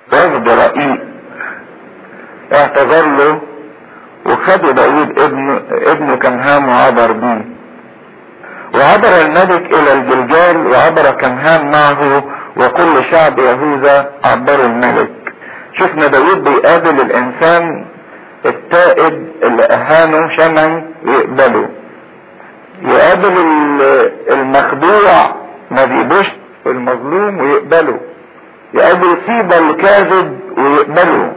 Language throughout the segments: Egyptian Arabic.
وفد رقيق اعتذر له وخدوا داود ابن ابنه كمهام وعبر بيه وعبر الملك الى الجلجال وعبر كمهام معه وكل شعب يهوذا عبروا الملك شفنا داود بيقابل الانسان التائب اللي اهانه شمعي ويقبله يقابل المخدوع ما بيبوش المظلوم ويقبله يقابل سيبا الكاذب ويقبله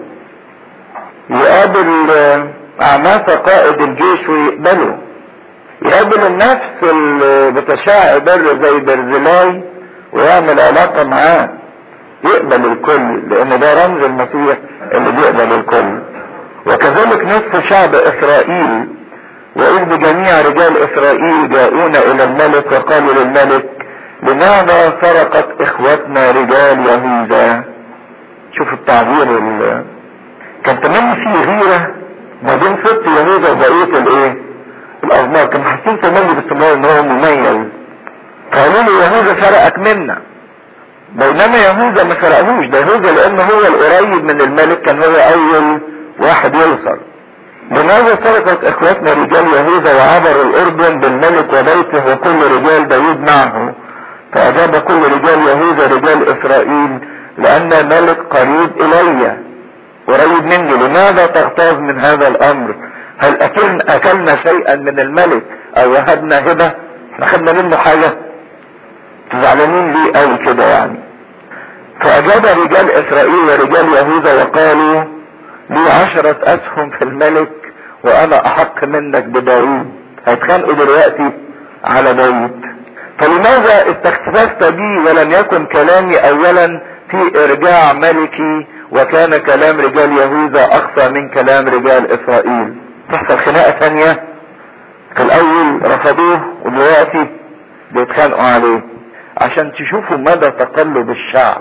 يقابل عماسة قائد الجيش ويقبله يقابل النفس اللي بتشاع بر زي برزلاي ويعمل علاقة معاه يقبل الكل لان ده رمز المسيح اللي بيقبل الكل وكذلك نصف شعب اسرائيل واذ بجميع رجال اسرائيل جاءون الى الملك وقالوا للملك لماذا سرقت اخوتنا رجال يهوذا شوف التعبير ال... كان تمام في غيرة ما بين ست يهوذا وبقية الايه الاغمار كانوا حاسين في الملك باستمرار ان هو مميز قالوا له يهوذا سرقك منا بينما يهوذا ما سرقهوش ده يهوذا لانه هو القريب من الملك كان هو اول واحد يوصل لماذا سرقت اخواتنا رجال يهوذا وعبروا الاردن بالملك وبيته وكل رجال داود معه فاجاب كل رجال يهوذا رجال اسرائيل لان الملك قريب الي قريب مني لماذا تغتاظ من هذا الامر هل اكلنا, أكلنا شيئا من الملك او وهبنا هبة احنا خدنا منه حاجة زعلانين ليه قوي كده يعني فاجاب رجال اسرائيل ورجال يهوذا وقالوا لي عشرة اسهم في الملك وانا احق منك بداود هيتخانقوا دلوقتي على داود فلماذا استخففت بي ولم يكن كلامي اولا في ارجاع ملكي وكان كلام رجال يهوذا اقصى من كلام رجال اسرائيل تحصل خناقة ثانية في الاول رفضوه ودلوقتي بيتخانقوا عليه عشان تشوفوا مدى تقلب الشعب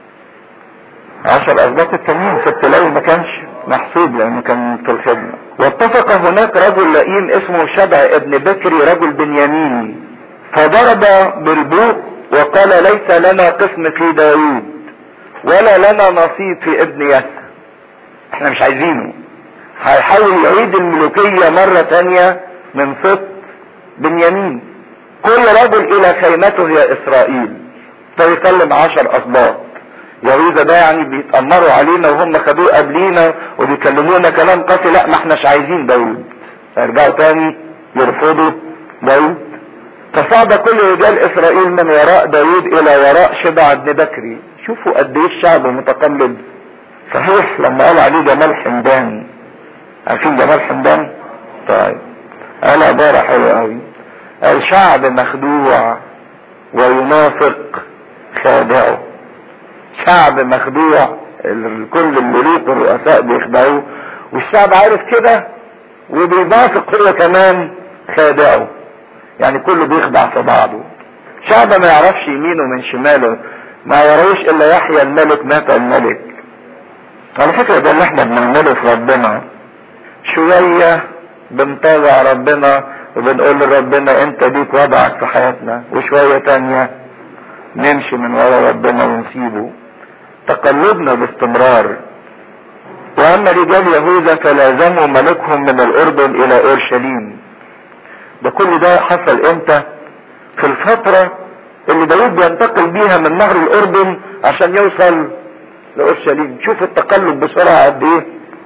عشر اسباط التانيين ست ليل ما كانش محسوب لانه كان في الخدمة واتفق هناك رجل لئيم اسمه شبع ابن بكري رجل بنياميني فضرب بالبوق وقال ليس لنا قسم في داوود ولا لنا نصيب في ابن يسى احنا مش عايزينه هيحاول يعيد الملوكية مرة تانية من صوت بنيامين كل رجل الى خيمته يا اسرائيل فيكلم عشر اسباط يهوذا ده يعني بيتأمروا علينا وهم خدوه قبلينا وبيكلمونا كلام قاسي لا ما احناش عايزين داود فيرجعوا تاني يرفضوا داود فصعد كل رجال اسرائيل من وراء داود الى وراء شبع بن بكري شوفوا قد ايه الشعب متقلب صحيح لما قال عليه جمال حمدان عارفين جمال حمدان طيب قال عبارة حلوة قوي الشعب مخدوع وينافق خادعه شعب مخدوع كل الملوك والرؤساء بيخدعوه والشعب عارف كده وبينافق هو كمان خادعه يعني كله بيخدع في بعضه شعب ما يعرفش يمينه من شماله ما يروش الا يحيى الملك مات الملك على فكرة ده اللي احنا بنعمله في ربنا شوية بنطوع ربنا وبنقول لربنا انت ليك وضعك في حياتنا وشوية تانية نمشي من ورا ربنا ونسيبه تقلبنا باستمرار واما رجال يهوذا فلازموا ملكهم من الاردن الى اورشليم ده كل ده حصل امتى في الفترة اللي داود بينتقل بيها من نهر الاردن عشان يوصل لاورشليم شوف التقلب بسرعة قد ايه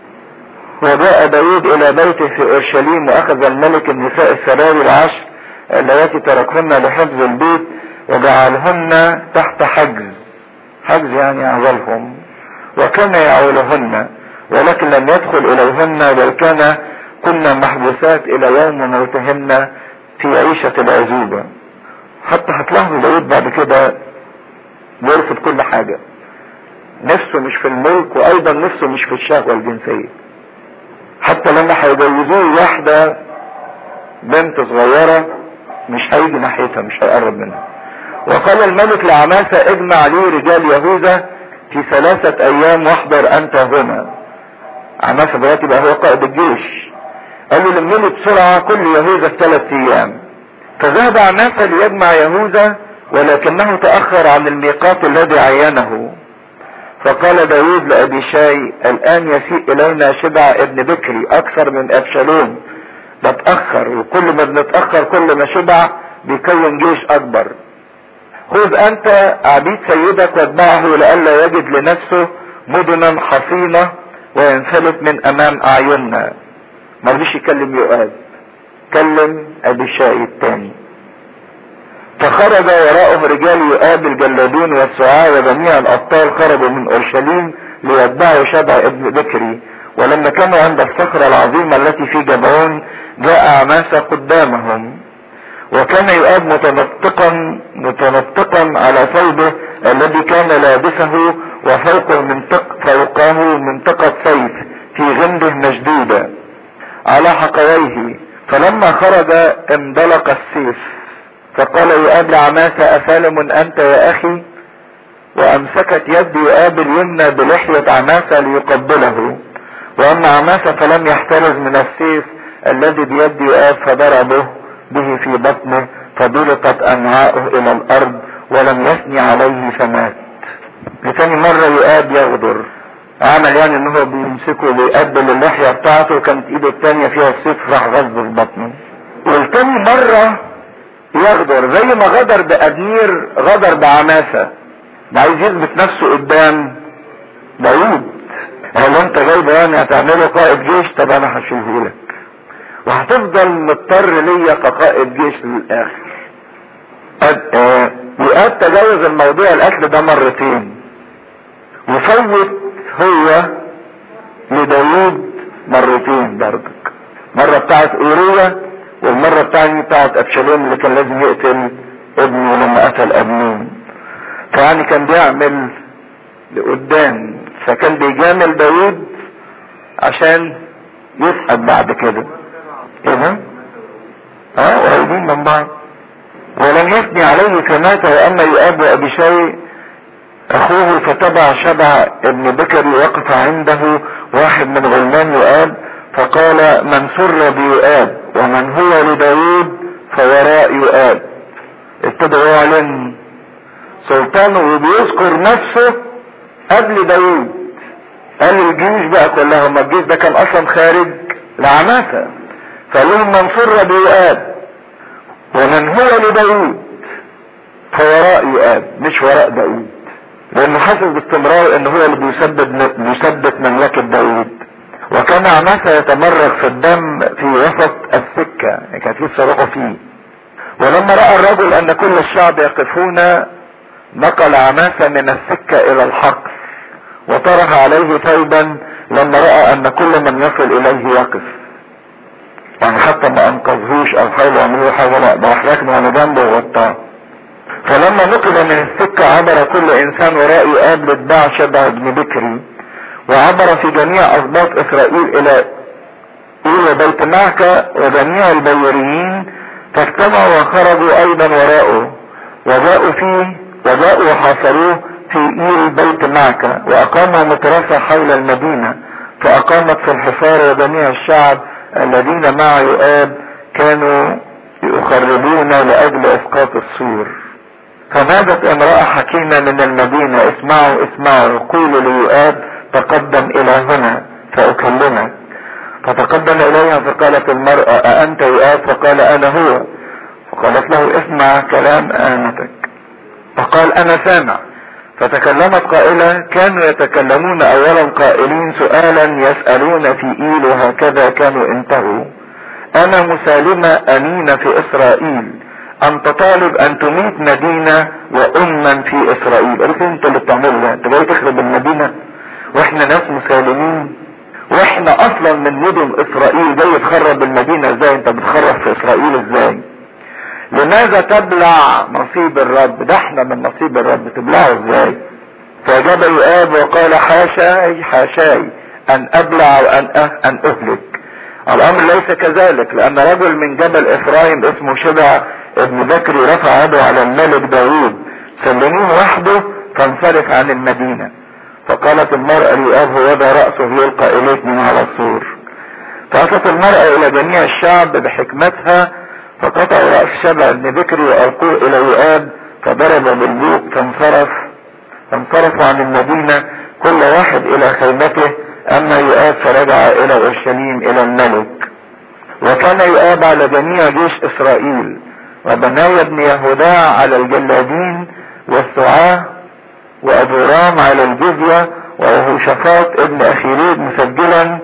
وجاء داود الى بيته في اورشليم واخذ الملك النساء السراوي العشر اللواتي تركهن لحفظ البيت وجعلهن تحت حجز حجز يعني عزلهم وكان يعولهن ولكن لم يدخل اليهن بل كان كنا محبوسات الى يوم موتهن في عيشة العزوبة حتى هتلاحظوا داود بعد كده بيرفض كل حاجة نفسه مش في الملك وايضا نفسه مش في الشهوة الجنسية حتى لما هيجوزوه واحدة بنت صغيرة مش هيجي ناحيتها مش هيقرب منها وقال الملك لعماسة اجمع لي رجال يهوذا في ثلاثة ايام واحضر انت هنا عماسة دلوقتي بقى هو قائد الجيش قال له لمني بسرعة كل يهوذا في ثلاث ايام فذهب عماسة ليجمع يهوذا ولكنه تأخر عن الميقات الذي عينه فقال داود لأبي شاي الآن يسيء إلينا شبع ابن بكري أكثر من أبشالوم بتأخر وكل ما بنتأخر كل ما شبع بيكون جيش أكبر خذ أنت عبيد سيدك واتبعه لئلا يجد لنفسه مدنا حصينة وينفلت من أمام أعيننا ما رضيش يكلم يؤاب كلم أبي شاي الثاني فخرج وراءهم رجال يؤاب الجلادون والسعاة وجميع الأبطال خرجوا من أورشليم ليتبعوا شبع ابن بكري ولما كانوا عند الصخرة العظيمة التي في جبعون جاء عماسة قدامهم وكان يؤاب متنطقا متنطقا على ثوبه الذي كان لابسه وفوقه منطق فوقه منطقة سيف في غمده مشدودة على حقويه فلما خرج اندلق السيف فقال يؤاب لعماسة أسالم أنت يا أخي وأمسكت يد يؤاب اليمنى بلحية عماسة ليقبله وأما عماسة فلم يحترز من السيف الذي بيد يؤاب فضربه به في بطنه فضلقت أمعاؤه إلى الأرض ولم يثني عليه فمات لتاني مرة يؤاب يغدر عمل يعني ان هو بيمسكه ويقبل اللحية بتاعته وكانت ايده التانية فيها السيف راح غزه في بطنه والتاني مرة يغدر زي ما غدر بأدمير غدر بعماسة عايز يثبت نفسه قدام داوود قال انت جاي بيان هتعمله قائد جيش طب انا هشيله لك وهتفضل مضطر ليا كقائد جيش للاخر وقد تجاوز الموضوع القتل ده مرتين وفوت هو لداوود مرتين برضك مرة بتاعت اوريا والمرة الثانية بتاعت ابشالوم اللي كان لازم يقتل ابنه لما قتل ابنه فيعني كان بيعمل لقدام فكان بيجامل داوود عشان يسحب بعد كده كده اه قريبين من بعض ولم يثني عليه فمات واما يؤاب وابي شاي اخوه فتبع شبع ابن بكر وقف عنده واحد من غلمان يؤاب فقال من سر بيؤاب ومن هو لداود فوراء يؤاب ابتدى يعلن سلطانه وبيذكر نفسه قبل داود قال الجيوش بقى كلها ما الجيش ده كان اصلا خارج لعماسة فقال لهم من سر بيؤاب ومن هو لداود فوراء يؤاب مش وراء داود لانه حاسس باستمرار ان هو اللي بيثبت بيثبت مملكة داود وكان عماسة يتمرغ في الدم في وسط السكة يعني كانت لسه روحه فيه ولما رأى الرجل ان كل الشعب يقفون نقل عماسة من السكة الى الحقل وطرح عليه ثوبا لما رأى ان كل من يصل اليه يقف يعني حتى ما انقذهوش او حاولوا يعملوا حاجة لا ده راح راكنه على جنبه وغطاه فلما نقل من السكة عبر كل انسان وراء يؤاب لاتباع شبه ابن بكري وعبر في جميع اسباط اسرائيل الى الى بيت معكة وجميع البيوريين فاجتمعوا وخرجوا ايضا وراءه وجاءوا فيه وجاءوا وحاصروه في ايل بيت معكة واقاموا مترفة حول المدينة فاقامت في الحصار وجميع الشعب الذين مع يؤاب كانوا يخربون لاجل اسقاط السور فنادت امرأة حكيمة من المدينة اسمعوا اسمعوا قولوا ليؤاب تقدم الى هنا فاكلمك فتقدم اليها فقالت المرأة أأنت يؤاب فقال أنا هو فقالت له اسمع كلام آنتك فقال أنا سامع فتكلمت قائلة كانوا يتكلمون أولا قائلين سؤالا يسألون في إيل وهكذا كانوا انتهوا أنا مسالمة أمينة في إسرائيل أنت طالب أن تميت مدينة وأما في إسرائيل قلت أنت اللي بتعمله ده أنت جاي تخرب المدينة وإحنا ناس مسالمين واحنا اصلا من مدن اسرائيل جاي تخرب المدينة ازاي انت بتخرب في اسرائيل ازاي لماذا تبلع نصيب الرب ده احنا من نصيب الرب تبلعه ازاي فاجاب يؤاب وقال حاشاي حاشاي ان ابلع وان أه ان اهلك الامر ليس كذلك لان رجل من جبل افرايم اسمه شبع ابن بكر رفع يده على الملك داوود سلموه وحده فانصرف عن المدينه فقالت المرأة لأب هو ده رأسه يلقى إليك من على السور فأتت المرأة إلى جميع الشعب بحكمتها فقطعوا رأس شبع ابن بكر وألقوه إلى يؤاب فضرب بالبوق فانصرف فانصرفوا عن المدينة كل واحد الى خيمته اما يؤاب فرجع الى اورشليم الى الملك وكان يؤاب على جميع جيش اسرائيل وبنايا بن يهودا على الجلادين والسعاة وابورام على الجزية ويهوشافاط ابن اخيريد مسجلا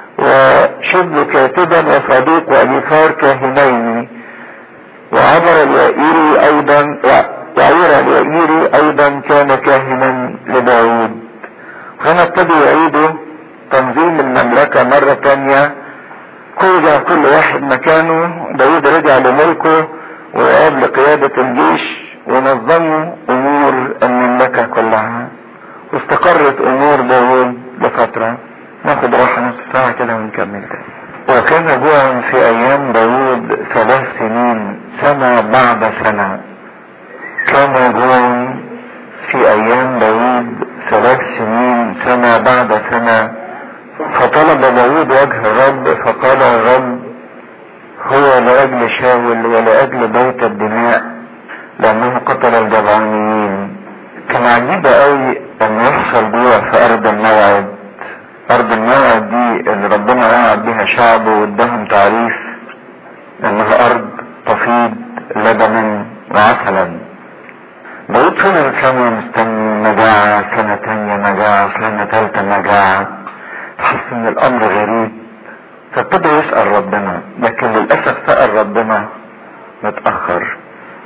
وشبل كاتبا وصديق وابيثار كاهنين وعبر اليائيري ايضا وعير اليائيري ايضا كان كاهنا لداود هنا ابتدوا يعيدوا تنظيم المملكة مرة تانية رجع كل واحد مكانه داود رجع لملكه وقام لقيادة الجيش ونظموا امور المملكة كلها واستقرت امور داود لفترة ناخد راحة نص ساعة كده ونكمل تاني وكان جوعا في ايام داود ثلاث سنين سنة بعد سنة كان جوعا في ايام داود ثلاث سنين سنة بعد سنة فطلب داود وجه الرب فقال الرب هو لأجل شاول ولأجل بيت الدماء لأنه قتل الجبعانيين كان عجيب قوي أن يحصل جوع في أرض الموعد أرض الموعد دي اللي ربنا وعد بها شعبه واداهم تعريف إنها أرض تفيض لبنا وعسلا داود فضل سنة مستني مجاعة سنة تانية مجاعة سنة تالتة مجاعة حس ان الامر غريب فابتدى يسأل ربنا لكن للأسف سأل ربنا متأخر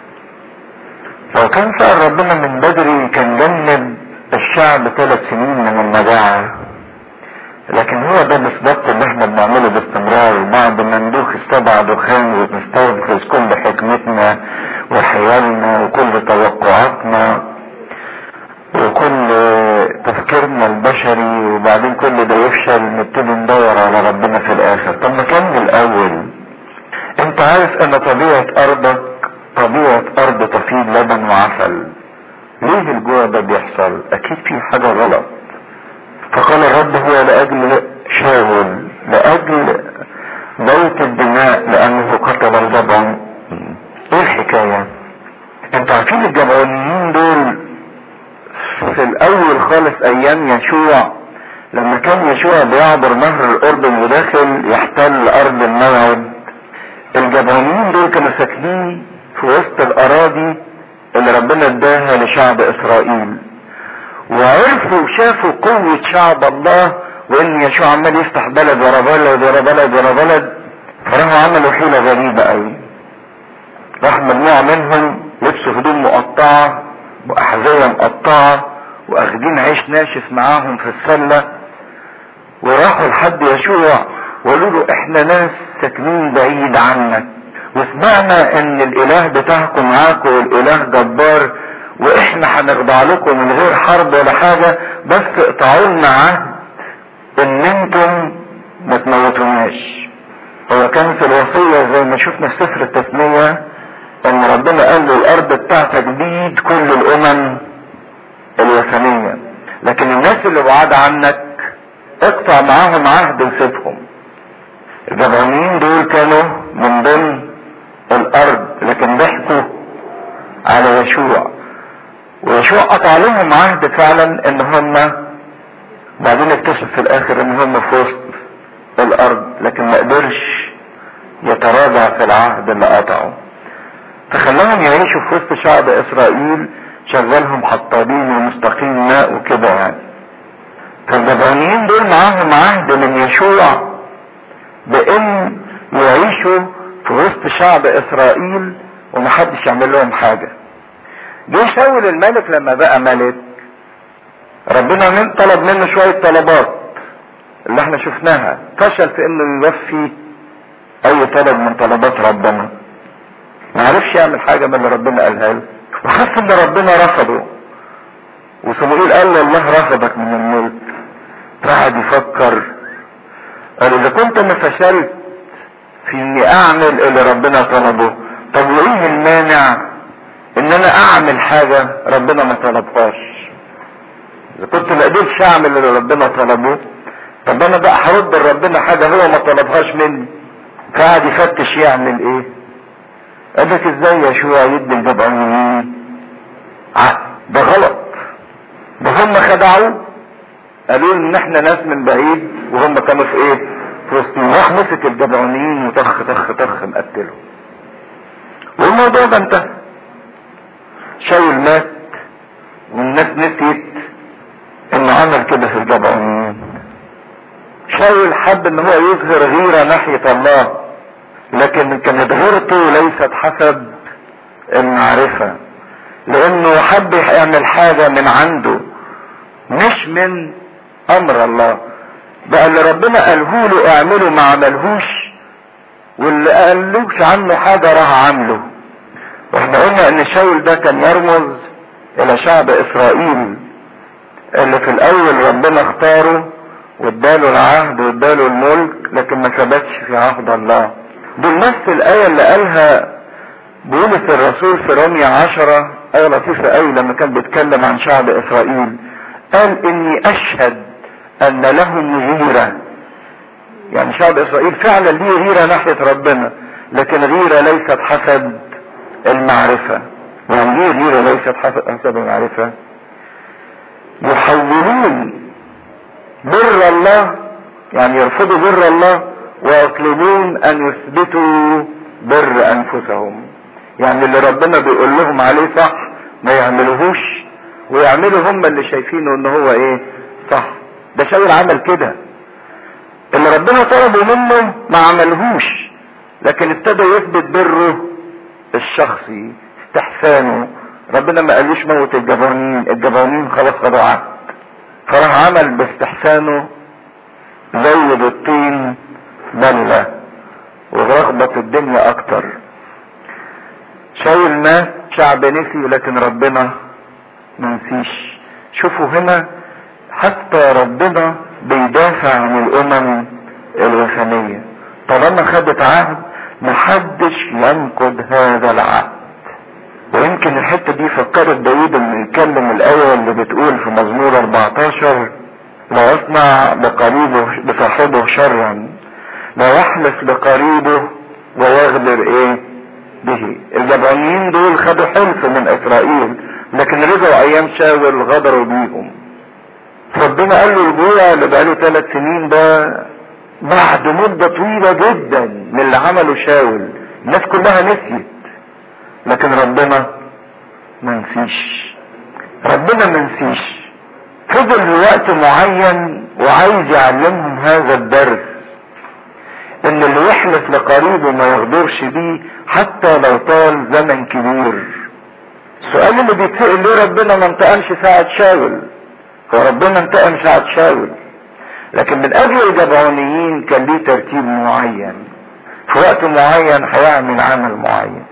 لو كان سأل ربنا من بدري كان جنب الشعب ثلاث سنين من المجاعة لكن هو ده بالظبط اللي احنا بنعمله باستمرار بعد ما ندوخ السبع دخان ونستنفذ كل حكمتنا وحيالنا وكل توقعاتنا وكل تفكيرنا البشري وبعدين كل ده يفشل نبتدي ندور على ربنا في الاخر طب ما كان من الاول انت عارف ان طبيعة ارضك طبيعة ارض تفيض لبن وعسل ليه الجوع ده بيحصل اكيد في حاجة غلط فقال الرب هو لاجل شاول لاجل بيت الدماء لانه قتل الجبع ايه الحكاية انتوا عارفين الجبعانيين دول في الاول خالص ايام يشوع لما كان يشوع بيعبر نهر الاردن وداخل يحتل ارض الموعد الجبرانيين دول كانوا ساكنين في وسط الاراضي اللي ربنا اداها لشعب اسرائيل وعرفوا وشافوا قوة شعب الله وان يشوع عمال يفتح بلد ورا بلد ورا بلد ورا بلد فراحوا عملوا حيلة غريبة قوي راح مجموعة منهم لبسوا هدوم مقطعة واحذية مقطعة واخدين عيش ناشف معاهم في السلة وراحوا لحد يشوع وقالوا له احنا ناس ساكنين بعيد عنك وسمعنا ان الاله بتاعكم معاكم والاله جبار واحنا هنخضع لكم من غير حرب ولا حاجة بس اقطعوا لنا عهد ان انتم ما تموتوناش هو كان في الوصية زي ما شفنا في سفر التثنية ان ربنا قال له الارض بتاعتك بيد كل الامم الوثنية لكن الناس اللي بعاد عنك اقطع معاهم عهد وسيبهم الجبرانيين دول كانوا من ضمن الارض لكن ضحكوا على يشوع ويشوع قطع لهم عهد فعلا ان هم بعدين اكتشف في الاخر ان هم في وسط الارض لكن ما قدرش يتراجع في العهد اللي قطعه فخلاهم يعيشوا في وسط شعب اسرائيل شغلهم حطابين ومستقيم ماء وكده يعني فالجبرانيين دول معاهم عهد من يشوع بان يعيشوا في وسط شعب اسرائيل ومحدش يعمل لهم حاجة جه شاول الملك لما بقى ملك ربنا من طلب منه شوية طلبات اللي احنا شفناها فشل في انه يوفي اي طلب من طلبات ربنا ما عرفش يعمل حاجة من اللي ربنا قالها له وحس ان ربنا رفضه وصموئيل قال له الله رفضك من الملك قعد يفكر قال اذا كنت انا فشلت في اني اعمل اللي ربنا طلبه طب وايه المانع ان انا اعمل حاجة ربنا ما طلبهاش اذا كنت ما قدرتش اعمل اللي ربنا طلبه طب انا بقى هرد لربنا حاجة هو ما طلبهاش مني فقعد يفتش يعمل ايه قال لك ازاي يشوع يدي الجبعانيين ده غلط ده هم خدعوه قالوا ان احنا ناس من بعيد وهم كانوا في ايه في وسطهم راح مسك الجبعونيين وطخ طخ طخ مقتلهم والموضوع ده انتهى شاول مات والناس نسيت انه عمل كده في الجبعونيين شاول حب ان هو يظهر غيرة ناحية الله لكن كانت غيرته ليست حسب المعرفة لانه حب يعمل حاجة من عنده مش من امر الله بقى اللي ربنا قاله له اعمله ما عملهوش واللي قالوش عنه حاجة راح عامله واحنا قلنا ان شاول ده كان يرمز الى شعب اسرائيل اللي في الاول ربنا اختاره واداله العهد واداله الملك لكن ما ثبتش في عهد الله دول نفس الايه اللي قالها بولس الرسول في رومية عشرة آية لطيفة قوي لما كان بيتكلم عن شعب إسرائيل قال إني أشهد أن لهم غيرة يعني شعب إسرائيل فعلا ليه غيرة ناحية ربنا لكن غيرة ليست حسب المعرفة يعني ليه غيرة ليست حسب المعرفة يحولون بر الله يعني يرفضوا بر الله ويطلبون أن يثبتوا بر أنفسهم يعني اللي ربنا بيقول لهم عليه صح ما يعملوهوش ويعملوا هم اللي شايفينه ان هو ايه صح ده شاول عمل كده اللي ربنا طلبه منه ما عملهوش لكن ابتدى يثبت بره الشخصي استحسانه ربنا ما قالوش موت الجبانين الجبانين خلاص خدوا عهد فراح عمل باستحسانه زي بالطين بلة ورغبة الدنيا اكتر شاول مات شعب نسي لكن ربنا ما نسيش شوفوا هنا حتى ربنا بيدافع عن الامم الوثنية طالما خدت عهد محدش ينقض هذا العهد ويمكن الحتة دي فكرت داود انه يتكلم الاية اللي بتقول في مزمور 14 لا يصنع بقريبه بصاحبه شرا لا يحلف بقريبه ويغدر ايه به الجبعانيين دول خدوا حلف من اسرائيل لكن رجعوا ايام شاول غدروا بيهم ربنا قال له الجوع اللي بقاله ثلاث سنين ده بعد مدة طويلة جدا من اللي عمله شاول الناس كلها نسيت لكن ربنا ما نسيش ربنا ما نسيش فضل لوقت معين وعايز يعلمهم هذا الدرس ان اللي يحلف لقريبه ما يغدرش بيه حتى لو طال زمن كبير السؤال اللي بيتسأل ليه ربنا ما انتقمش ساعة شاول هو ربنا انتقم ساعة شاول لكن من اجل الجبعونيين كان ليه ترتيب معين في وقت معين هيعمل عمل معين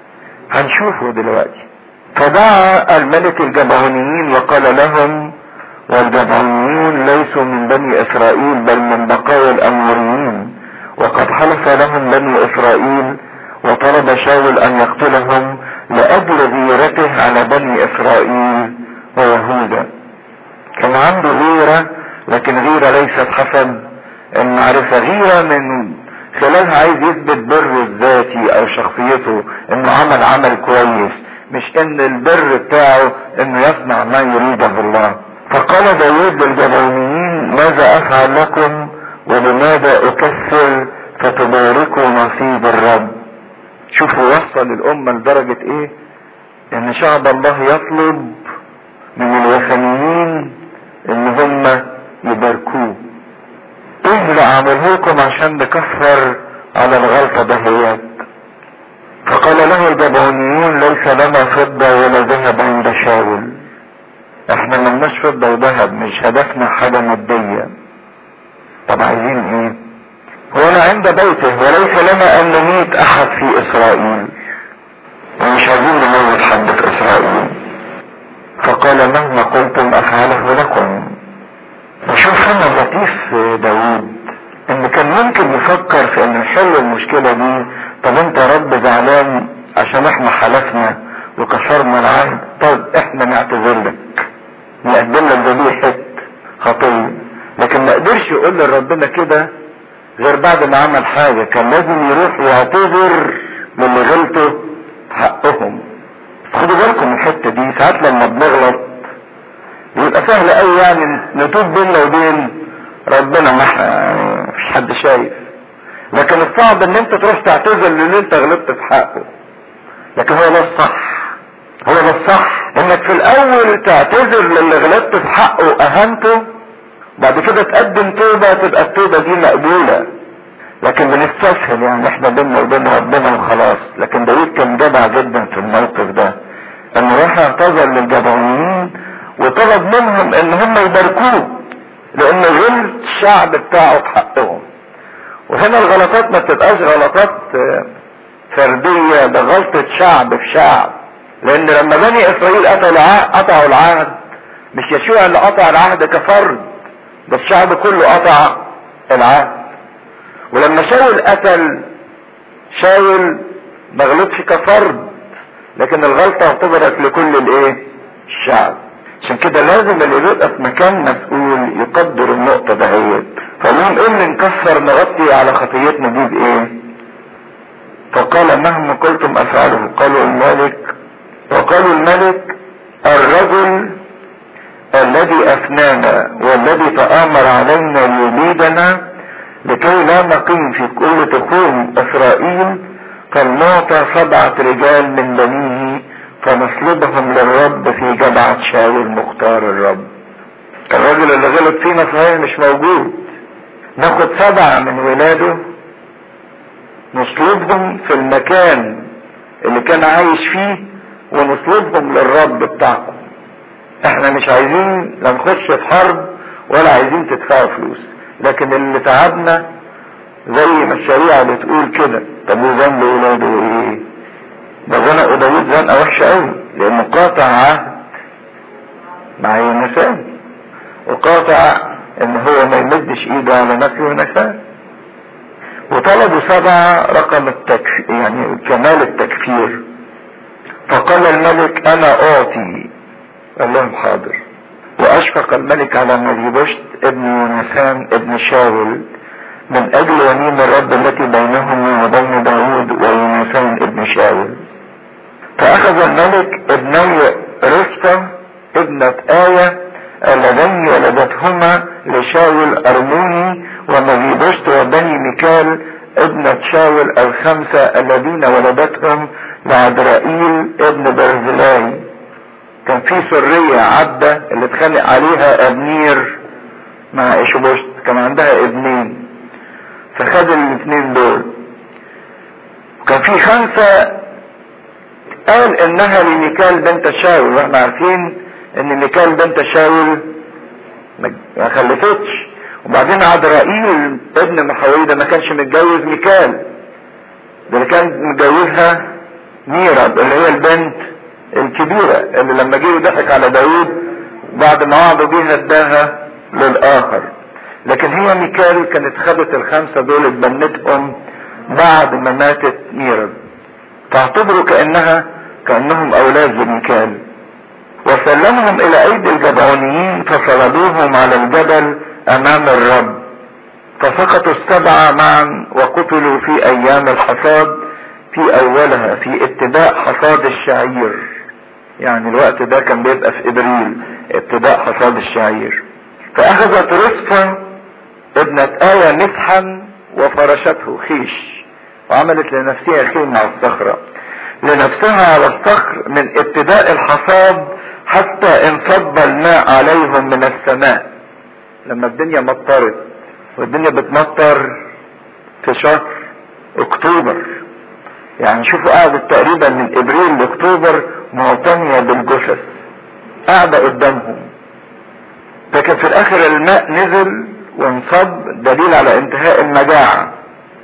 هنشوفه دلوقتي فدعا الملك الجبعونيين وقال لهم والجبعونيون ليسوا من بني اسرائيل بل من بقايا الاموريين وقد حلف لهم بني اسرائيل وطلب شاول ان يقتلهم لاجل غيرته على بني اسرائيل ويهوذا كان عنده غيرة لكن غيرة ليست حسب المعرفة غيرة من خلالها عايز يثبت بره الذاتي او شخصيته انه عمل عمل كويس مش ان البر بتاعه انه يصنع ما يريده الله فقال داود للجبعونيين ماذا افعل لكم ولماذا اكسر فتباركوا نصيب الرب شوفوا وصل الامة لدرجة ايه ان شعب الله يطلب من الوثنيين ان هم يباركوه ايه اللي اعمله لكم عشان نكفر على الغلطة دهيات فقال له الجبعونيون ليس لنا فضة ولا ذهب عند شاول احنا ملناش فضة وذهب مش هدفنا حاجة مادية طب عايزين ايه هو انا عند بيته وليس لنا ان نميت احد في اسرائيل ومش عايزين نموت حد في اسرائيل فقال مهما قلتم افعله لكم وشوف هنا لطيف داوود ان كان ممكن يفكر في ان نحل المشكلة دي طب انت يا رب زعلان عشان احنا حلفنا وكسرنا العهد طب احنا نعتذر لك نقدم لك ذبيحة خطية لكن ما قدرش يقول لربنا كده غير بعد ما عمل حاجة كان لازم يروح يعتذر من اللي غلطه حقهم خدوا بالكم من الحتة دي ساعات لما بنغلط يبقى سهل قوي يعني نتوب بيننا وبين ربنا ما يعني مفيش حد شايف لكن الصعب ان انت تروح تعتذر للي انت غلطت في حقه لكن هو ده الصح هو ده الصح انك في الاول تعتذر للي غلطت في حقه واهنته بعد كده تقدم توبة تبقى التوبة دي مقبولة لكن بنستسهل يعني احنا بينا وبين ربنا وخلاص لكن داود كان جدع جدا في الموقف ده انه راح اعتذر للجبعونيين وطلب منهم ان هم يباركوه لان غلط الشعب بتاعه في حقهم وهنا الغلطات ما بتبقاش غلطات فردية ده غلطة شعب في شعب لان لما بني اسرائيل قطعوا العهد مش يشوع اللي قطع العهد كفرد ده الشعب كله قطع العهد ولما شاول قتل شاول ما غلطش كفرد لكن الغلطة اعتبرت لكل الايه الشعب عشان كده لازم اللي بيبقى في مكان مسؤول يقدر النقطة دهيت فلهم ايه اللي نكسر نغطي على خطيتنا دي بايه فقال مهما قلتم افعله قالوا الملك وقالوا الملك الرجل الذي افنانا والذي تآمر علينا ليبيدنا لكي لا نقيم في كل تخوم اسرائيل فلنعطى سبعة رجال من بنيه فنصلبهم للرب في جبعة شاول مختار الرب الراجل اللي غلط فينا صحيح مش موجود ناخد سبعة من ولاده نصلبهم في المكان اللي كان عايش فيه ونصلبهم للرب بتاعكم احنا مش عايزين لا نخش في حرب ولا عايزين تدفعوا فلوس لكن اللي تعبنا زي ما الشريعة بتقول كده طب وذنب ولاده ايه ده زنقوا داوود زنقة وحشة قوي لانه قاطع عهد مع يونسان وقاطع ان هو ما يمدش ايده على نفسه ونسان وطلبوا سبعة رقم التكفير يعني كمال التكفير فقال الملك انا اعطي قال لهم حاضر واشفق الملك على مليبشت ابن يونسان ابن شاول من اجل يمين الرب التي بينهما وبين داود ويونسان ابن شاول فاخذ الملك ابني رفقة ابنة آية اللذين ولدتهما لشاول ارموني ومليبشت وبني ميكال ابنة شاول الخمسة الذين ولدتهم لعدرائيل ابن برزلاي كان في سرية عبدة اللي اتخانق عليها ابنير مع اشبوشت كان عندها ابنين فخد الاثنين دول وكان في خمسة قال انها لميكال بنت شاول واحنا عارفين ان ميكال بنت شاول ما خلفتش وبعدين عدرائيل ابن محاوية ما كانش متجوز ميكال ده اللي كان متجوزها ميرب اللي هي البنت الكبيرة اللي لما جه ضحك على داوود بعد ما وعدوا بيها اداها للاخر لكن هي ميكال كانت خدت الخمسة دول اتبنتهم بعد ما ماتت ميرب تعتبروا كأنها كأنهم اولاد لميكال وسلمهم الى ايدي الجبعونيين فصلبوهم على الجبل امام الرب فسقطوا السبعة معا وقتلوا في ايام الحصاد في اولها في ابتداء حصاد الشعير يعني الوقت ده كان بيبقى في ابريل ابتداء حصاد الشعير فاخذت رصفة ابنة آية مسحا وفرشته خيش وعملت لنفسها خيمة على الصخرة لنفسها على الصخر من ابتداء الحصاد حتى انصب الماء عليهم من السماء لما الدنيا مطرت والدنيا بتمطر في شهر اكتوبر يعني شوفوا قعدت تقريبا من ابريل لاكتوبر معتنية بالجثث قاعدة قدامهم لكن في الاخر الماء نزل وانصب دليل على انتهاء المجاعة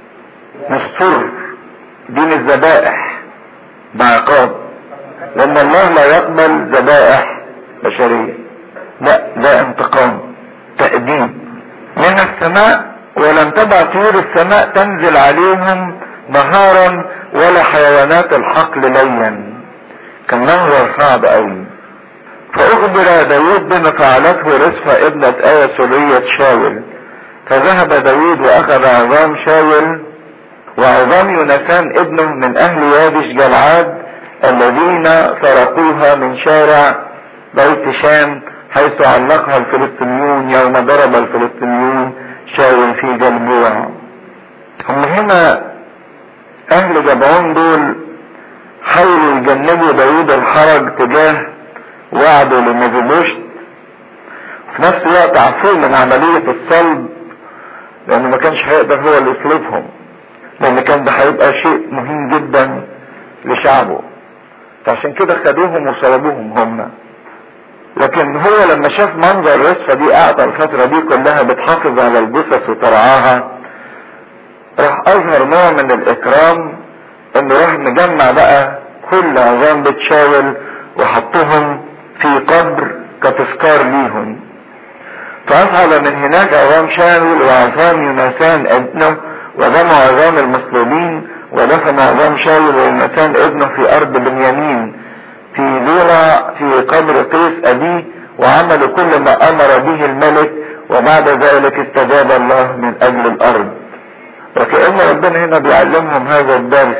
مستر دين الذبائح بعقاب لان الله لا يقبل ذبائح بشرية لا ده انتقام تأديب من السماء ولم تبع طيور السماء تنزل عليهم نهارا ولا حيوانات الحقل ليلا كان منظر صعب قوي فاخبر داود بما فعلته رصفة ابنة آية سرية شاول فذهب داود واخذ عظام شاول وعظام يونسان ابنه من اهل يابش جلعاد الذين سرقوها من شارع بيت شام حيث علقها الفلسطينيون يوم ضرب الفلسطينيون شاول في جلبوع هم هنا اهل جبعون دول حاولوا يجنبوا داوود الحرج تجاه وعده لمجبوشت في نفس الوقت عفوا من عملية الصلب لانه ما كانش هيقدر هو اللي يصلبهم لان كان ده هيبقى شيء مهم جدا لشعبه فعشان كده خدوهم وصلبوهم هم لكن هو لما شاف منظر الرصفة دي قاعدة الفترة دي كلها بتحافظ على الجثث وترعاها راح اظهر نوع من الاكرام انه راح مجمع بقى كل عظام بيت شاول وحطهم في قبر كتذكار ليهم فاصعد من هناك عظام شاول وعظام يونسان ابنه وضم عظام المصلوبين ودفن عظام شاول ويونسان ابنه في ارض بنيامين في زورع في قبر قيس ابيه وعملوا كل ما امر به الملك وبعد ذلك استجاب الله من اجل الارض وكأن ربنا هنا بيعلمهم هذا الدرس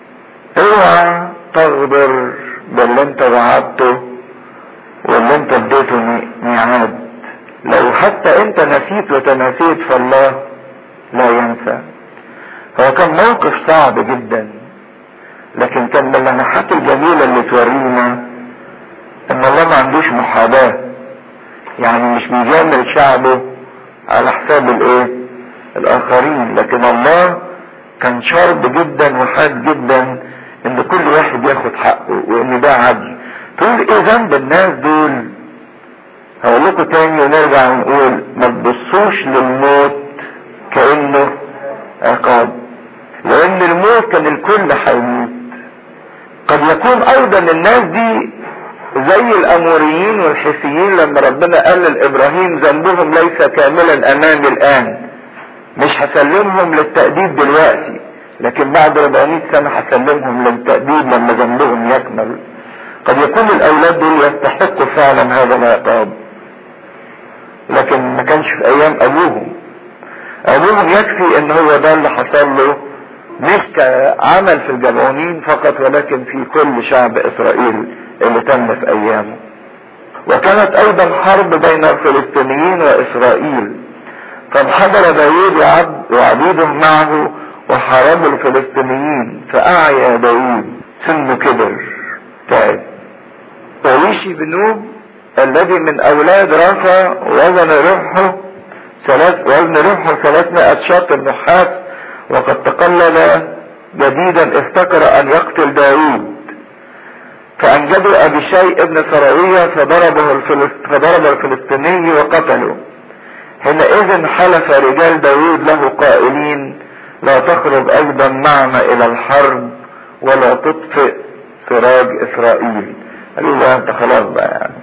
اوعى تغدر باللي انت وعدته واللي انت اديته ميعاد لو حتى انت نسيت وتناسيت فالله لا ينسى هو كان موقف صعب جدا لكن كان من اللمحات الجميلة اللي تورينا ان الله ما عندوش محاباة يعني مش بيجامل شعبه على حساب الايه الاخرين لكن الله كان شرب جدا وحاد جدا ان كل واحد ياخد حقه وان ده عدل تقول ايه ذنب الناس دول هقول لكم تاني ونرجع ونقول ما تبصوش للموت كانه عقاب لان الموت كان الكل هيموت قد يكون ايضا الناس دي زي الاموريين والحسيين لما ربنا قال لابراهيم ذنبهم ليس كاملا امامي الان مش هسلمهم للتأديب دلوقتي لكن بعد 400 سنة هسلمهم للتأديب لما ذنبهم يكمل قد يكون الاولاد دول يستحقوا فعلا هذا العقاب لكن ما كانش في ايام ابوهم ابوهم يكفي ان هو ده اللي حصل له مش كعمل في الجبعونين فقط ولكن في كل شعب اسرائيل اللي تم في ايامه وكانت ايضا حرب بين الفلسطينيين واسرائيل فانحدر داوود وعبيده معه وحاربوا الفلسطينيين فاعيا داوود سنه كبر تعب ويشي بنوب الذي من اولاد رافا وزن روحه ثلاث وزن روحه ثلاثمائة شاط النحاس وقد تقلد جديدا افتكر ان يقتل داوود فانجدوا ابي شيء ابن سراوية فضربه الفلسط... فضرب الفلسطيني وقتله حينئذ حلف رجال داوود له قائلين لا تخرج ايضا معنا الى الحرب ولا تطفئ سراج اسرائيل قالوا له انت خلاص بقى يعني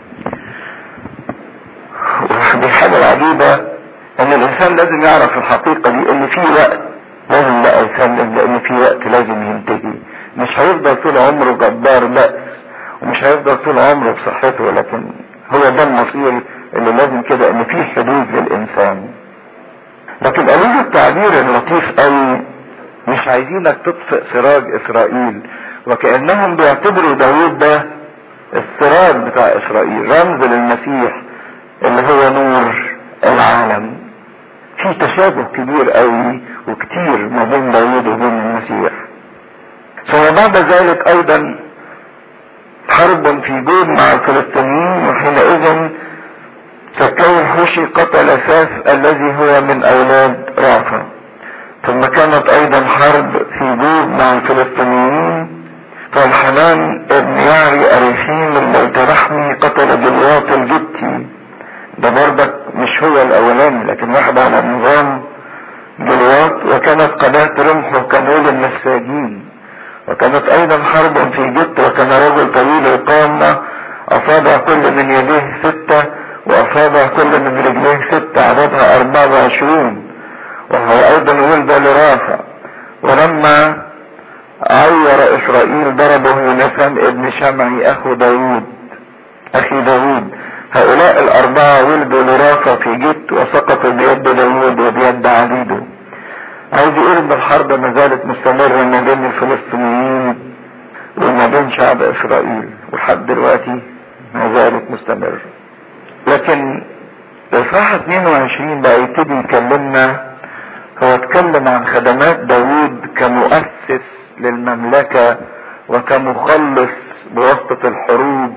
ودي الحاجة العجيبة ان الانسان لازم يعرف الحقيقة دي ان في وقت لازم بقى يسلم لان في وقت لازم ينتهي مش هيفضل طول عمره جبار بأس ومش هيفضل طول عمره بصحته لكن هو ده المصير اللي لازم كده ان في حدود للانسان لكن قالوا التعبير اللطيف قوي مش عايزينك تطفئ سراج اسرائيل وكأنهم بيعتبروا داوود ده السراج بتاع اسرائيل رمز للمسيح اللي هو نور العالم في تشابه كبير قوي وكتير ما بين داوود وبين المسيح ثم بعد ذلك ايضا حرب في جود مع الفلسطينيين وحينئذ سكون حوشي قتل ساف الذي هو من اولاد رافا ثم كانت ايضا حرب في جود مع الفلسطينيين فالحنان ابن يعري اريحيم الملترحمي قتل بلواط الجبتي ده برضك مش هو الاولاني لكن واحد على نظام جلوات وكانت قناة رمحه كنول النساجين وكانت ايضا حرب في جت وكان رجل طويل القامة اصاب كل من يديه ستة واصاب كل من رجليه ستة عددها اربعة وعشرون وهو ايضا ولد لرافع ولما عير اسرائيل ضربه يونسان ابن شمعي اخو داوود اخي داوود هؤلاء الاربعة ولدوا لرافع في جت وسقطوا بيد داوود وبيد عبيده عايز يقول ان الحرب ما زالت مستمرة ما بين الفلسطينيين وما بين شعب اسرائيل ولحد دلوقتي ما زالت مستمرة لكن اصحاح 22 بقى يبتدي يكلمنا هو اتكلم عن خدمات داوود كمؤسس للمملكة وكمخلص بواسطة الحروب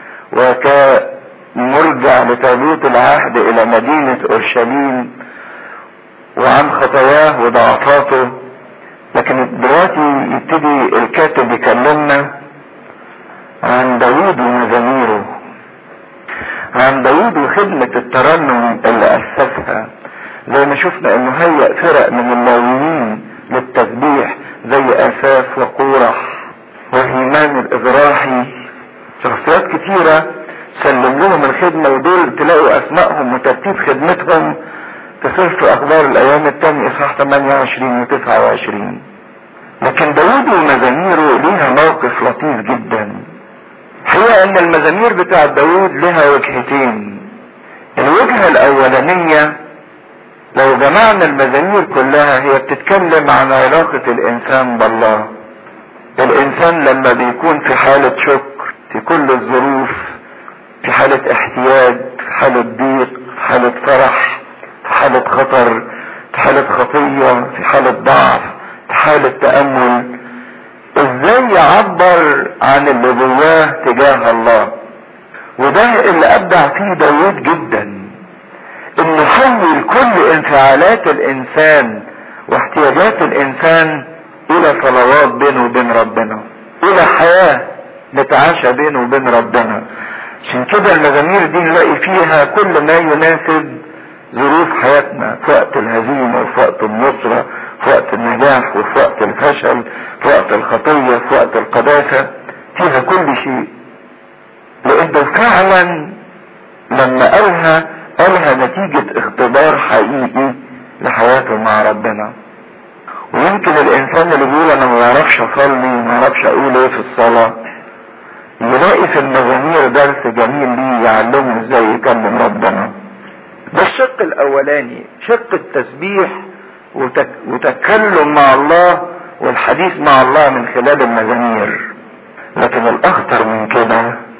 وكمرجع لتابوت العهد الى مدينة اورشليم وعن خطاياه وضعفاته لكن دلوقتي يبتدي الكاتب يكلمنا عن داوود ومزاميره عن داوود وخدمة الترنم اللي أسسها زي ما شفنا انه هيأ فرق من اللاويين للتسبيح زي اساف وقورح وهيمان الازراحي شخصيات كتيرة سلم لهم الخدمة ودول تلاقوا اسمائهم وترتيب خدمتهم في سفر اخبار الايام التاني اصحاح 28 و 29 لكن داود ومزاميره ليها موقف لطيف جدا هي ان المزامير بتاع داود لها وجهتين الوجهة الاولانية لو جمعنا المزامير كلها هي بتتكلم عن علاقة الانسان بالله الانسان لما بيكون في حالة شكر في كل الظروف في حالة احتياج في حالة ضيق في حالة فرح في حالة خطر في حالة خطية في حالة ضعف في حالة تأمل ازاي يعبر عن اللي جواه تجاه الله وده اللي ابدع فيه داود جدا انه يحول كل انفعالات الانسان واحتياجات الانسان الى صلوات بينه وبين ربنا الى حياة نتعاشى بينه وبين ربنا عشان كده المزامير دي نلاقي فيها كل ما يناسب ظروف حياتنا في وقت الهزيمة وفي وقت النصرة في وقت النجاح وفي وقت الفشل في وقت الخطية في وقت القداسة فيها كل شيء لانه فعلا لما قالها قالها نتيجة اختبار حقيقي لحياته مع ربنا ويمكن الانسان اللي بيقول انا ما بعرفش اصلي ما بعرفش اقول ايه في الصلاة يلاقي في المزامير درس جميل ليه يعلمه ازاي يكلم ربنا ده الشق الاولاني شق التسبيح وتك وتكلم مع الله والحديث مع الله من خلال المزامير لكن الاخطر من كده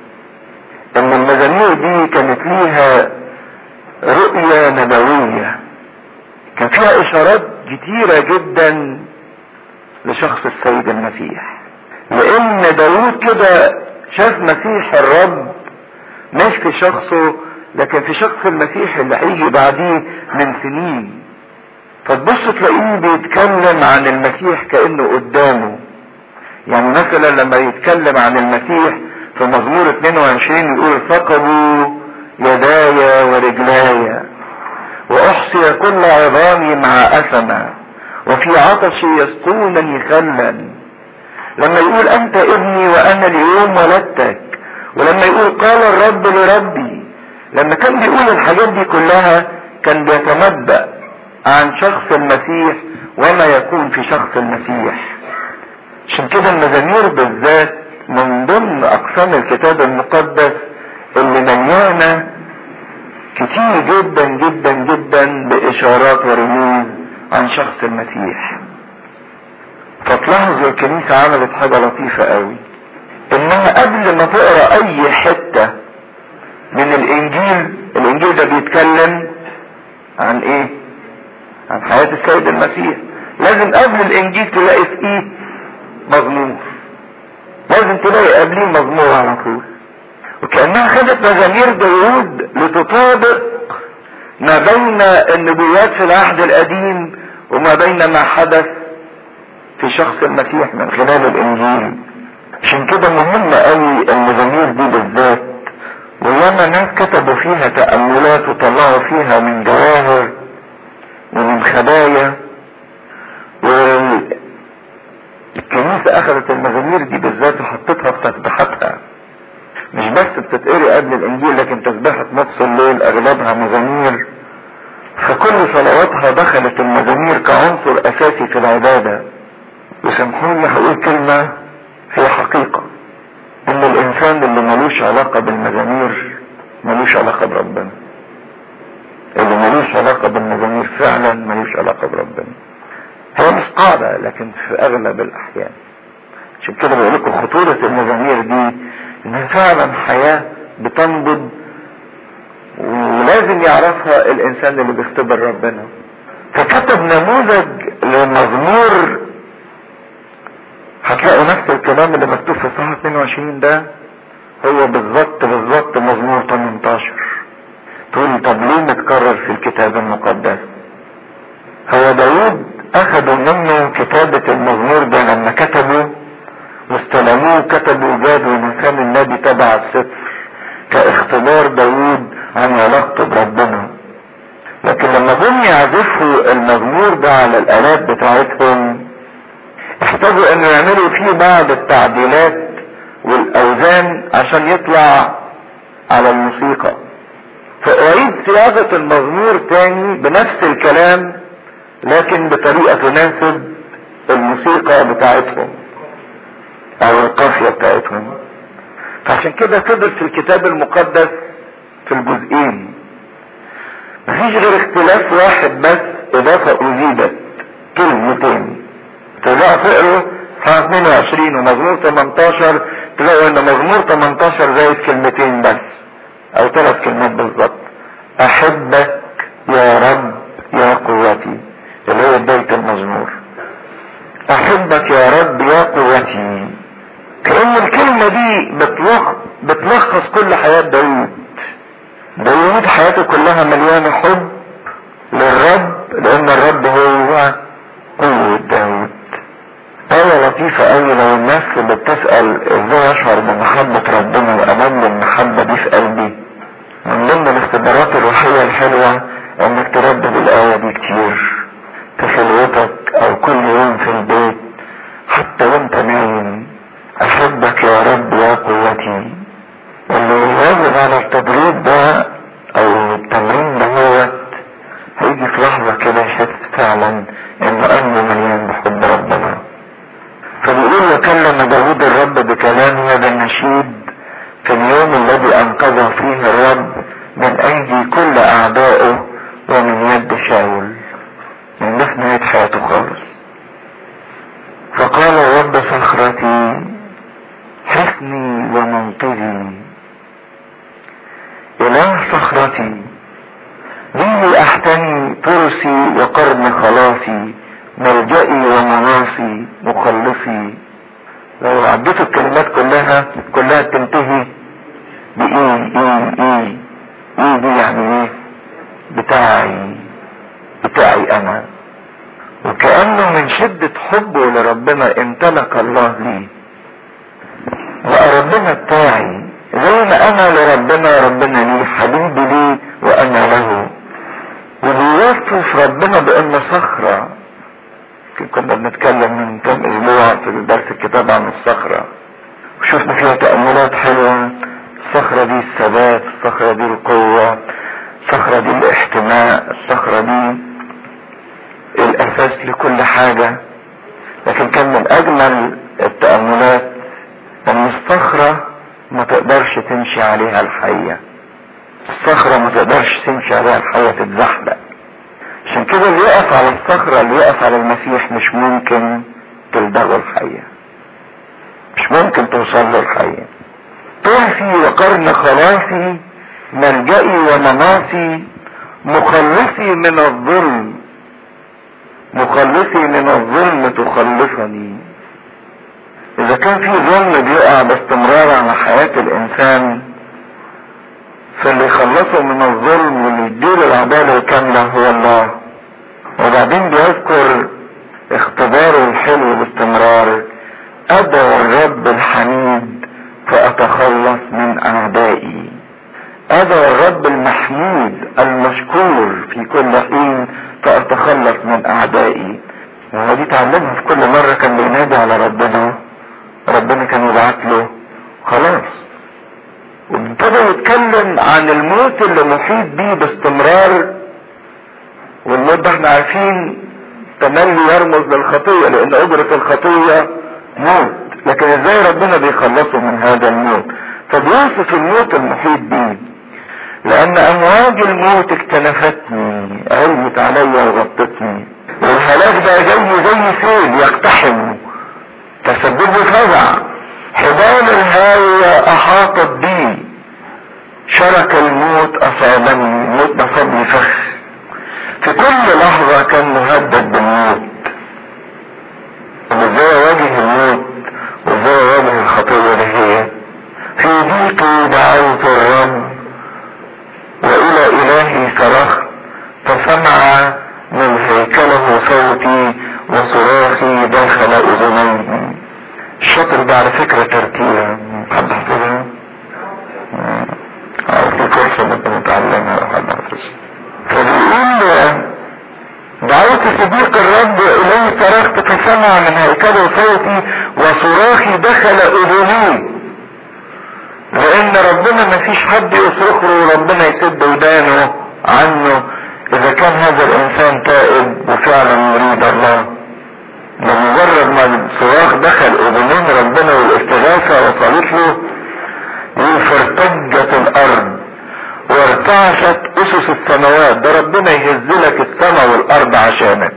ان المزامير دي كانت ليها رؤية نبوية كان فيها اشارات كتيرة جدا لشخص السيد المسيح لان داود كده شاف مسيح الرب مش في شخصه لكن في شخص المسيح اللي هيجي بعديه من سنين فتبص تلاقيه بيتكلم عن المسيح كانه قدامه يعني مثلا لما يتكلم عن المسيح في مزمور 22 يقول ثقبوا يداي ورجلاي واحصي كل عظامي مع اثمة وفي عطشي يسقونني خلا لما يقول انت ابني وانا اليوم ولدتك ولما يقول قال الرب لربي لما كان بيقول الحاجات دي كلها كان بيتنبأ عن شخص المسيح وما يكون في شخص المسيح عشان كده المزامير بالذات من ضمن اقسام الكتاب المقدس اللي مليانة كتير جدا جدا جدا باشارات ورموز عن شخص المسيح فتلاحظوا الكنيسة عملت حاجة لطيفة قوي انها قبل ما تقرا اي حتة من الانجيل الانجيل ده بيتكلم عن ايه عن حياة السيد المسيح لازم قبل الانجيل تلاقي في ايه مزمور لازم تلاقي قبليه مزمور على طول وكأنها خدت مزامير داوود لتطابق ما بين النبوات في العهد القديم وما بين ما حدث في شخص المسيح من خلال الانجيل عشان كده مهم قوي المزامير دي بالذات وياما ناس كتبوا فيها تأملات وطلعوا فيها من جواهر ومن خبايا والكنيسة اخذت المزامير دي بالذات وحطتها في تسبيحاتها مش بس بتتقري قبل الانجيل لكن تسبيحة نص الليل اغلبها مزامير فكل صلواتها دخلت المزامير كعنصر اساسي في العبادة وسامحوني هقول كلمة هي حقيقة ان الانسان اللي ملوش علاقة بالمزامير ملوش علاقة بربنا اللي ملوش علاقة بالمزامير فعلا ملوش علاقة بربنا هي مش قاعدة لكن في اغلب الاحيان عشان كده بقول لكم خطورة المزامير دي انها فعلا حياة بتنبض ولازم يعرفها الانسان اللي بيختبر ربنا فكتب نموذج لمزمور هتلاقوا نفس الكلام اللي مكتوب في صفحة 22 ده هو بالظبط بالظبط مزمور 18 تقول طب ليه متكرر في الكتاب المقدس هو داود اخذوا منه كتابة المزمور ده لما كتبوا واستلموه كتبوا جابوا مكان النبي تبع السفر كاختبار داود عن علاقته بربنا لكن لما جم يعزفوا المزمور ده على الالات بتاعتهم احتاجوا انه يعملوا فيه بعض التعديلات والاوزان عشان يطلع على الموسيقى فاعيد صياغة المزمور تاني بنفس الكلام لكن بطريقة تناسب الموسيقى بتاعتهم او القافية بتاعتهم فعشان كده فضل في الكتاب المقدس في الجزئين مفيش غير اختلاف واحد بس اضافة ازيدت كلمتين تلاقوا تقروا صفحة 22 ومزمور 18 تلاقوا ان مزمور 18 زائد كلمتين بس او ثلاث كلمات بالظبط احبك يا رب يا قوتي اللي هو بداية المزمور احبك يا رب يا قوتي كأن الكلمة دي بتلخ بتلخص كل حياة داود داود حياته كلها مليانة حب للرب لان الرب هو قوة داود آية لطيفة أوي لو الناس اللي بتسأل ازاي اشعر بمحبة ربنا وأمام المحبة دي في قلبي من ضمن الاختبارات الروحية الحلوة انك تردد الآية دي كتير في خلوتك او كل يوم في البيت حتى وانت نايم احبك يا رب يا قوتي اللي يواظب على التدريب ده او التمرين دهوت هيجي في لحظة كده يحس فعلا انه قلبه مليان بحب ربنا فبيقول وكلم داود الرب بكلام هذا النشيد في اليوم الذي انقذه فيه الرب من ايدي كل اعدائه ومن يد شاول من ده في نهاية حياته خالص فقال الرب صخرتي حصني ومنقذي اله صخرتي به احتمي ترسي وقرن خلاصي ملجئي ومناصي مخلصي لو عديت الكلمات كلها كلها تنتهي بإيه إيه إيه إيه دي يعني إيه بتاعي بتاعي أنا وكأنه من شدة حبه لربنا امتلك الله ليه بقى ربنا بتاعي زي ما أنا لربنا ربنا ليه حبيبي ليه وأنا له وبيوصف ربنا بأنه صخرة كنا بنتكلم من كم اسبوع في درس الكتاب عن الصخرة وشفنا فيها تأملات حلوة الصخرة دي الثبات الصخرة دي القوة الصخرة دي الاحتماء الصخرة دي الاساس لكل حاجة لكن كان من اجمل التأملات ان الصخرة ما تقدرش تمشي عليها الحية الصخرة ما تقدرش تمشي عليها الحية تتزحلق عشان كده اللي يقف على الصخرة اللي يقف على المسيح مش ممكن تلدغه الحية مش ممكن توصل له الحية طرفي وقرن خلاصي ملجئي ومناصي مخلصي من الظلم مخلصي من الظلم تخلصني اذا كان في ظلم بيقع باستمرار على حياة الانسان فاللي يخلصه من الظلم واللي يديله العدالة الكاملة هو الله وبعدين بيذكر اختباره الحلو باستمرار ادعو الرب الحميد فاتخلص من اعدائي ادعو الرب المحمود المشكور في كل حين فاتخلص من اعدائي وهو دي تعلمها في كل مرة كان بينادي على ربنا ربنا كان يبعت له خلاص وابتدى يتكلم عن الموت اللي محيط بيه باستمرار والموت ده احنا عارفين تملي يرمز للخطية لان اجرة الخطية موت لكن ازاي ربنا بيخلصه من هذا الموت فبيوصف الموت المحيط بيه لان امواج الموت اكتنفتني علمت عليا وغطتني والهلاك ده جاي زي سيل يقتحم تسبب لي فزع حبال الهاوية احاطت بي شرك الموت اصابني الموت نصبني فخ في كل لحظة كان مهدد بالموت وازاي اواجه الموت وازاي اواجه الخطية اللي هي في ضيقي دعوت الرب والى الهي صرخت فسمع من هيكله صوتي وصراخي داخل اذنيه الشطر ده على فكرة ترتيبة حد حفظها او في فرصة ممكن نتعلمها لو حد حفظها فبيقول دعوت صديق الرب اليه صرخت فسمع من هيكله صوتي وصراخي دخل اذنيه لان ربنا ما فيش حد يصرخ له وربنا يسد ودانه عنه اذا كان هذا الانسان تائب وفعلا يريد الله بمجرد ما الصراخ دخل اذنين ربنا والاستغاثة وصلت له يقول فارتجت الارض وارتعشت اسس السماوات ده ربنا يهزلك السماء والارض عشانك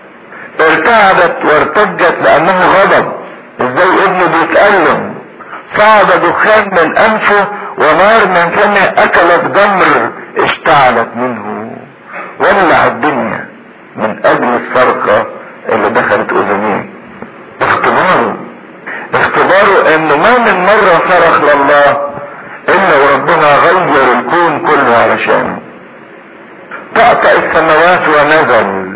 ارتعدت وارتجت لانه غضب ازاي ابنه بيتألم صعد دخان من انفه ونار من فمه اكلت جمر اشتعلت منه ولع الدنيا من اجل الصرخة اللي دخلت اذنيه اختباره اختباره انه ما من مرة صرخ لله الا وربنا غير الكون كله علشانه طأطأ السماوات ونزل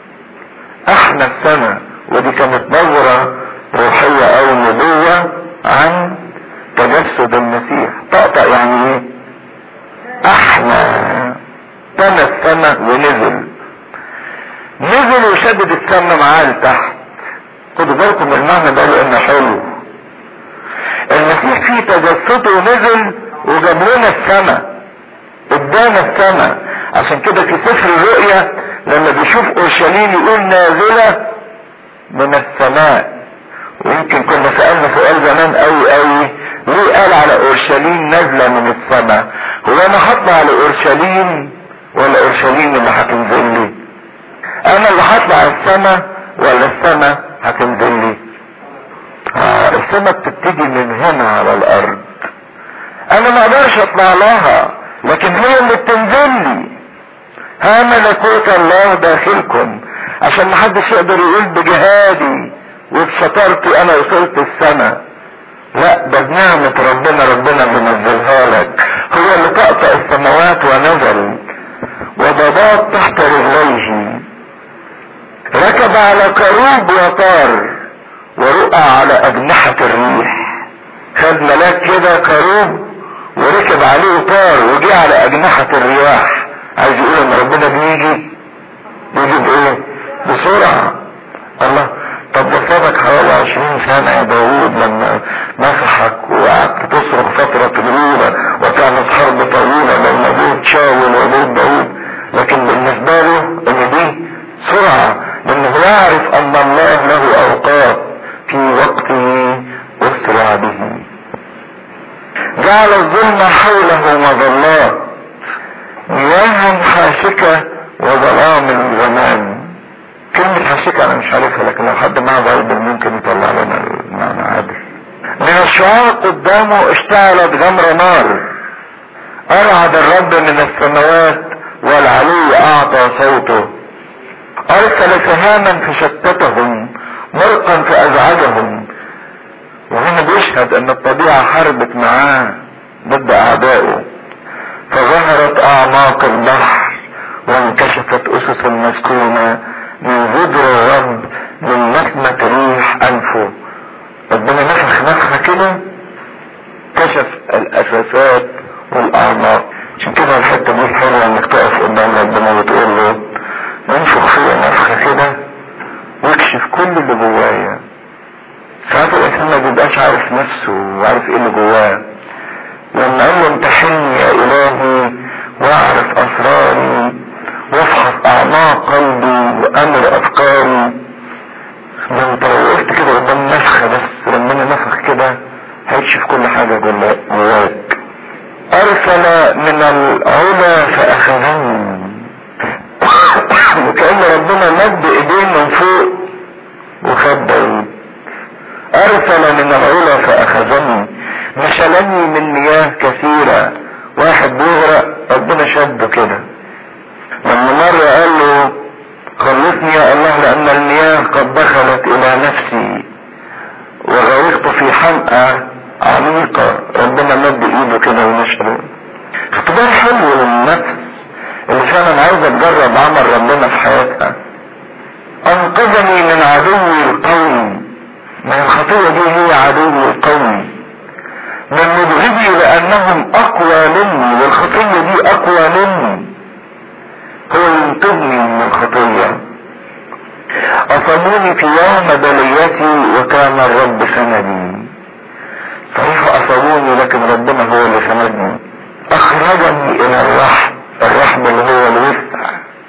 احنا السماء ودي كانت نظرة روحية او نبوة عن تجسد المسيح طأطأ يعني ايه احنا تم السماء ونزل نزل وشدد السماء معاه لتحت خدوا بالكم المعنى ده لانه حلو المسيح في تجسده نزل وجاب لنا السماء ادانا السماء عشان كده في سفر الرؤيا لما بيشوف اورشليم يقول نازلة من السماء ويمكن كنا سألنا سؤال زمان قوي قوي ليه قال على اورشليم نازلة من السماء هو انا هطلع على اورشليم ولا اورشليم اللي هتنزل لي انا اللي هطلع السماء ولا السماء هتنزل لي آه السماء بتبتدي من هنا على الارض انا ما اقدرش اطلع لها لكن هي اللي بتنزل لي ها ملكوت الله داخلكم عشان محدش يقدر يقول بجهادي وبشطارتي انا وصلت السماء لا ده بنعمة ربنا ربنا منزلها لك هو اللي طأطأ السماوات ونزل وضباط تحت رجليه ركب على كروب وطار ورقع على اجنحة الريح خد ملاك كده كروب وركب عليه وطار وجي على اجنحة الرياح عايز يقول ان ربنا بيجي بيجي بايه بسرعة الله طب وصلك حوالي عشرين سنة يا داوود لما مسحك وقعدت تصرخ فترة طويلة وكانت حرب طويلة بين ابوك شاول وابوك داوود لكن بالنسبة له ان دي سرعة لانه يعرف ان الله له اوقات في وقته اسرع به جعل الظلم حوله مظلات مياه حاشكة وظلام الغمام كلمة حاشكة انا مش عارفها لكن لو حد معه بايبل ممكن يطلع لنا المعنى عادل من الشعاع قدامه اشتعلت غمر نار ارعد الرب من السماوات والعلي اعطى صوته ارسل سهاما فشتتهم مرقا فازعجهم وهنا بيشهد ان الطبيعة حاربت معاه ضد اعدائه فظهرت اعماق البحر وانكشفت اسس المسكونة من غدر الرب من نسمة ريح انفه ربنا نفخ نفخة كده كشف الاساسات والاعماق عشان كده الحتة دي حلوة انك تقف قدام ربنا وتقول له انفخ فيا نفخة كده واكشف كل اللي جوايا ساعات الانسان ما بيبقاش عارف نفسه وعارف ايه اللي جواه لما قال له امتحني يا الهي واعرف اسراري وافحص اعماق قلبي وامر افكاري ده انت لو وقفت كده قدام نفخة بس لما انا نفخ كده هيكشف كل حاجة جواك ارسل من العلا فاخذني ربنا في حياتها انقذني من عدوي القوي من الخطية دي هي عدوي القوي من مبغضي لانهم اقوى مني والخطية دي اقوى مني هو ينقذني من الخطية اصابوني في يوم بليتي وكان الرب سندي صحيح اصابوني لكن ربنا هو اللي سندني اخرجني الى الرحم الرحم اللي هو الوسع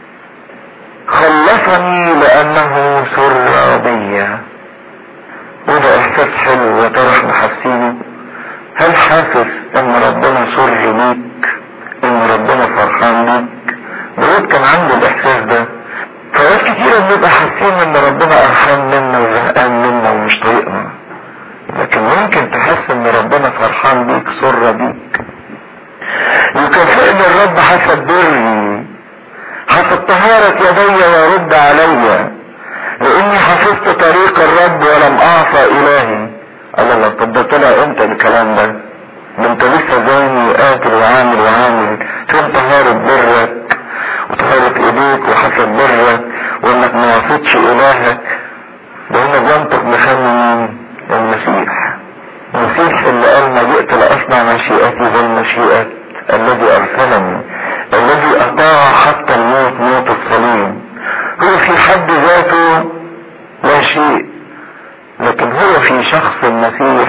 خلصني لانه سر بيا وده احساس حلو يا ترى احنا حاسينه هل حاسس ان ربنا سر بيك ان ربنا فرحان بيك داود كان عنده الاحساس ده فوقت كتيرة بنبقى حاسين ان ربنا قرفان منا وزهقان منا ومش طايقنا لكن ممكن تحس ان ربنا فرحان بيك سر بيك يكافئني الرب حسب بري حسب طهارة يدي ويرد علي لاني حفظت طريق الرب ولم اعصى الهي الله الله طب ده طلع امتى الكلام ده ده انت لسه زاني وقاتل وعامل وعامل فين طهارة برك وطهارة ايديك وحسب برك وانك ما وصيتش الهك ده هنا بينطق بفم مين المسيح المسيح اللي قال ما جئت لاصنع مشيئتي بل مشيئة الذي ارسلني الذي اطاع حتى الموت موت الصليب هو في حد ذاته لا شيء لكن هو في شخص المسيح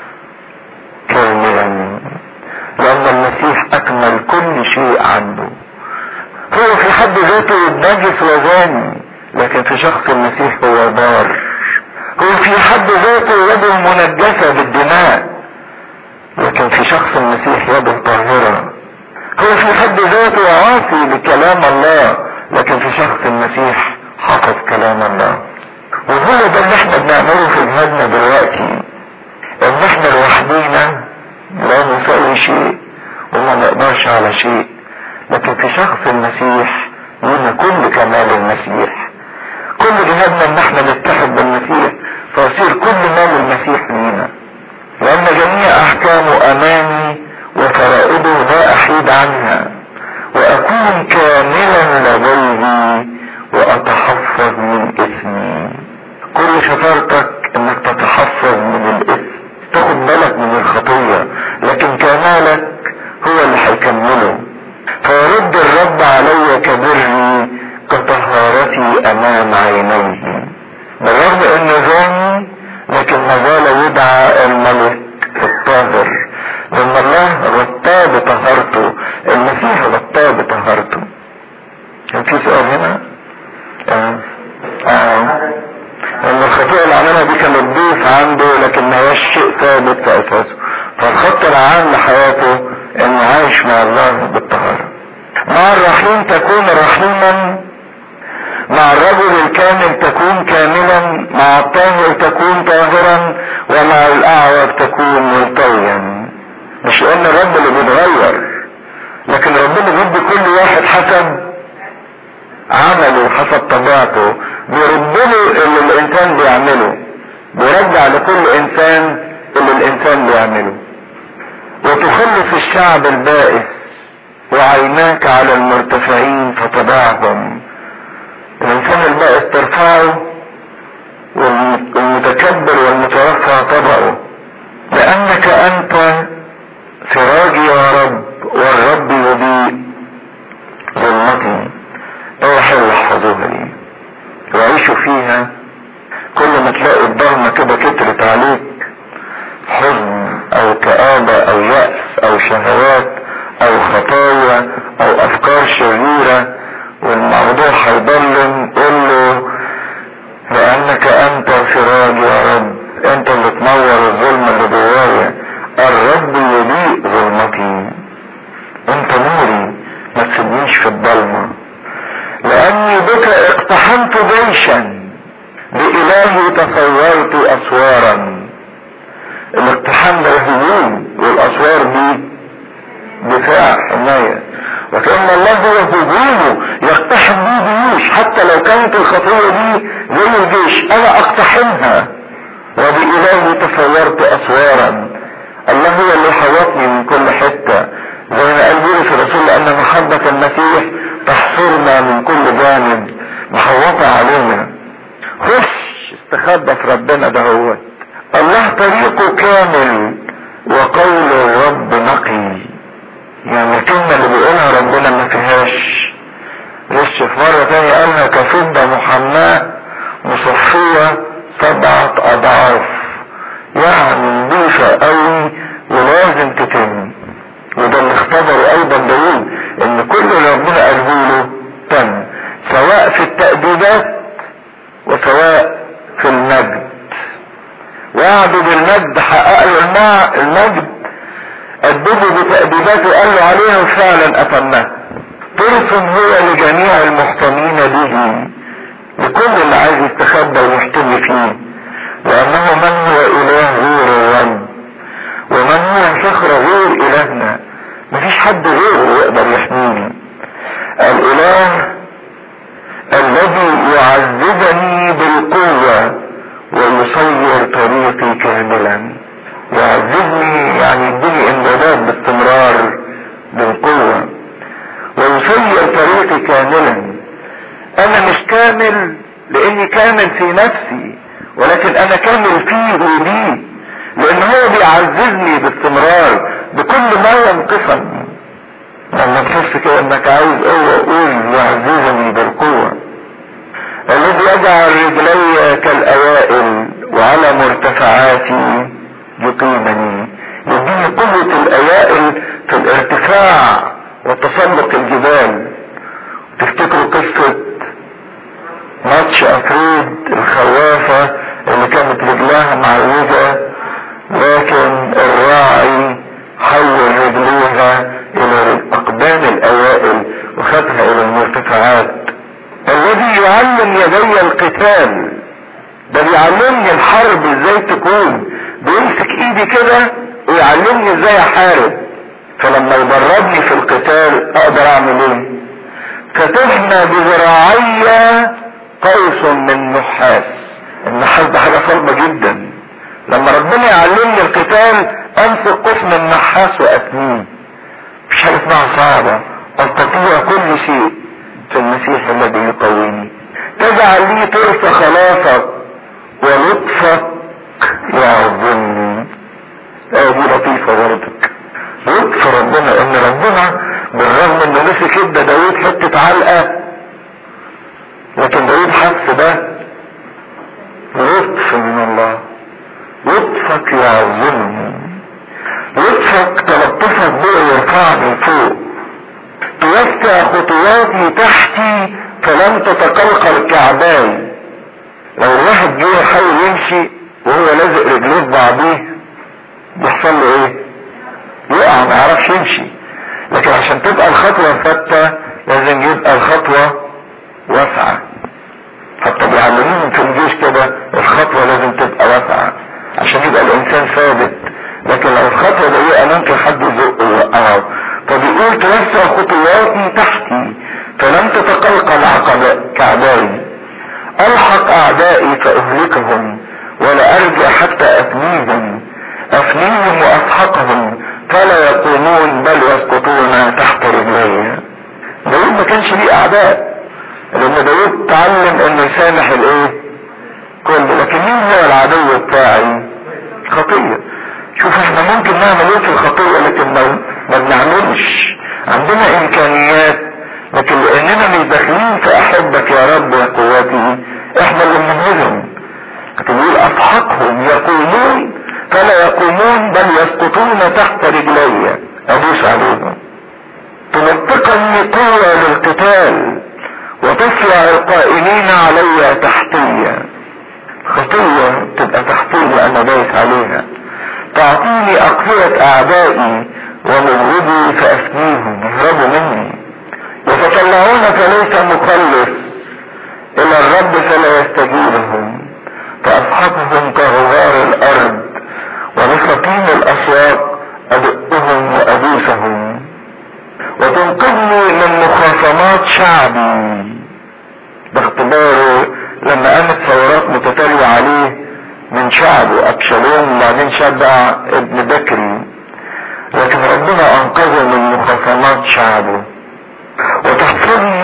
كاملا لان المسيح اكمل كل شيء عنده هو في حد ذاته نجس وزاني لكن في شخص المسيح هو بار هو في حد ذاته يده منجسة بالدماء لكن في شخص المسيح يده طاهرة هو في حد ذاته عاصي بكلام الله لكن في شخص المسيح حفظ كلام الله وهو ده اللي احنا بنعمله في جهادنا دلوقتي ان احنا لوحدينا لا نسوي شيء وما نقدرش على شيء لكن في شخص المسيح لنا كل كمال المسيح كل جهادنا ان احنا نتحد بالمسيح فيصير كل مال المسيح لينا لان جميع احكامه امامي وفرائضه لا احيد عنها واكون كاملا لديه واتحفظ من اثمي كل شطارتك انك تتحفظ من الاثم تاخد بالك من الخطية لكن كمالك هو اللي هيكمله فيرد الرب علي كبري كطهارتي امام عينيه بالرغم انه زاني لكن ما زال يدعى الملك الطاهر لان الله غطاه بطهارته المسيح غطاه بطهارته كان في سؤال هنا اه اه ان الخطيئة اللي عملها دي كانت ضيف عنده لكن ما هياش شيء ثابت في اساسه فالخط العام لحياته انه عايش مع الله بالطهارة مع الرحيم تكون رحيما مع الرجل الكامل تكون كاملا مع الطاهر تكون طاهرا ومع الاعوج تكون ملتويا مش ان الرب اللي بيتغير لكن ربنا بيدي كل واحد حسب عمله حسب طبيعته بيرد له اللي الانسان بيعمله بيرجع لكل انسان اللي الانسان بيعمله وتخلص الشعب البائس وعيناك على المرتفعين فتضعهم الانسان البائس ترفعه والمتكبر والمترفع تضعه لانك انت سراجي يا رب والرب يضيء ظلمتي ايه حلو احفظوها دي وعيشوا فيها كل ما تلاقوا الضغمة كده كترت عليك حزن او كآبة او يأس او شهوات او خطايا او افكار شريرة والموضوع هيضلم قول له لانك انت سراج يا رب انت اللي تنور الظلمة اللي جوايا الرب يضيء ظلمتي انت نوري ما تسيبنيش في الضلمه لاني بك اقتحمت جيشا بإلهي تصورت اسوارا الاقتحام ده هجوم والاسوار دي دفاع حماية وكأن الله هو هجومه يقتحم بيه جيوش حتى لو كانت الخطية دي زي الجيش انا اقتحمها وبإلهي تصورت اسوارا الله هو اللي حوطني من كل حتة زي ما قال بولس الرسول ان محبة المسيح تحصرنا من كل جانب محوطة علينا خش استخبى في ربنا ده هو الله طريقه كامل وقول الرب نقي يعني الكلمة اللي بيقولها ربنا ما فيهاش غش في مرة تانية قالها كفضة محماة مصفية سبعة أضعاف يعني نضيفة قوي ولازم تتم وده اللي اختبره أيضا داوود إن كل اللي ربنا قاله له تم سواء في التأديبات وسواء في المجد وعدوا بالمجد حقق له المع المجد أدبه بتأديبات وقال له عليها وفعلا أتمها طرف هو لجميع المحتمين به لكل اللي عايز يستخبى ويحتمي فيه لأنه من هو إله غير الرب ومن هو فخر غير إلهنا مفيش حد غيره يقدر يحميني الإله الذي يعذبني بالقوة ويصير طريقي كاملا يعذبني يعني يديني امدادات باستمرار بالقوة ويصير طريقي كاملا انا مش كامل لاني كامل في نفسي ولكن انا كامل فيه وليه لان هو بيعززني باستمرار بكل ما ينقصني لما تحس كده انك عايز قوة قول يعززني بالقوة الذي يجعل رجلي كالاوائل وعلى مرتفعاتي يقيمني يديني قوة الاوائل في الارتفاع وتسلق الجبال تفتكروا قصة ماتش افريد الخوافة اللي كانت رجلها معوجة لكن الراعي حول رجليها الى اقدام الاوائل وخدها الى المرتفعات الذي يعلم يدي القتال ده بيعلمني الحرب ازاي تكون بيمسك ايدي كده ويعلمني ازاي احارب فلما يدربني في القتال اقدر اعمل ايه كتبنا بذراعي قوس من نحاس النحاس ده حاجه صلبه جدا لما ربنا يعلمني القتال امسك قوس من نحاس واتنيه مش حاجه اسمها صعبه استطيع كل شيء في المسيح الذي يقويني تجعل لي طرف خلاصك ولطفك يعظمني اه دي لطيفة برضك لطف ربنا ان ربنا بالرغم انه مسك ادى داود حتة علقة لكن داود حس ده لطف من الله لطفك يعظمني لطفك تلطفك بقى يرفعني فوق توسع خطواتي تحتي فلم تتقلقل كعباي لو الواحد جه يحاول يمشي وهو لازق رجليه في بعضيه بيحصل له ايه؟ يقع ما يعرفش يمشي لكن عشان تبقى الخطوة ثابتة لازم يبقى الخطوة واسعة حتى بيعلموهم في الجيش كده الخطوة لازم تبقى واسعة عشان يبقى الانسان ثابت لكن لو الخطوة ضيقة ممكن حد يزق ويوقعه فبيقول توسع خطواتي تحتي فلم تتقلقل عقب كعباي الحق اعدائي فاهلكهم ولا ارجع حتى افنيهم افنيهم واسحقهم فلا يقومون بل يسقطون تحت رجلي داود ما كانش ليه اعداء لان داود تعلم انه يسامح الايه كل لكن مين هو العدو بتاعي خطيه شوف احنا ممكن نعمل ايه في الخطيه لكن ما ما بنعملش عندنا امكانيات لكن لاننا مش داخلين في احبك يا رب يا قوتي احنا اللي بننهزم لكن يقول اسحقهم يقومون فلا يقومون بل يسقطون تحت رجلي ادوس عليهم تنطقني قوة للقتال وتفلع القائمين علي تحتية خطية تبقى تحتية انا دايس عليها تعطيني اقفلة اعدائي ومبغضي فافنيهم يهربوا مني يتطلعون فليس مخلص الى الرب فلا يستجيبهم فاصحابهم كغبار الارض ومساكين الاسواق ادقهم وادوسهم وتنقذني من مخاصمات شعبي باختباره لما قامت ثورات متتالية عليه من شعبه ابشالوم وبعدين شبع ابن بكري لكن ربنا انقذه من مخاصمات شعبه وتحفظني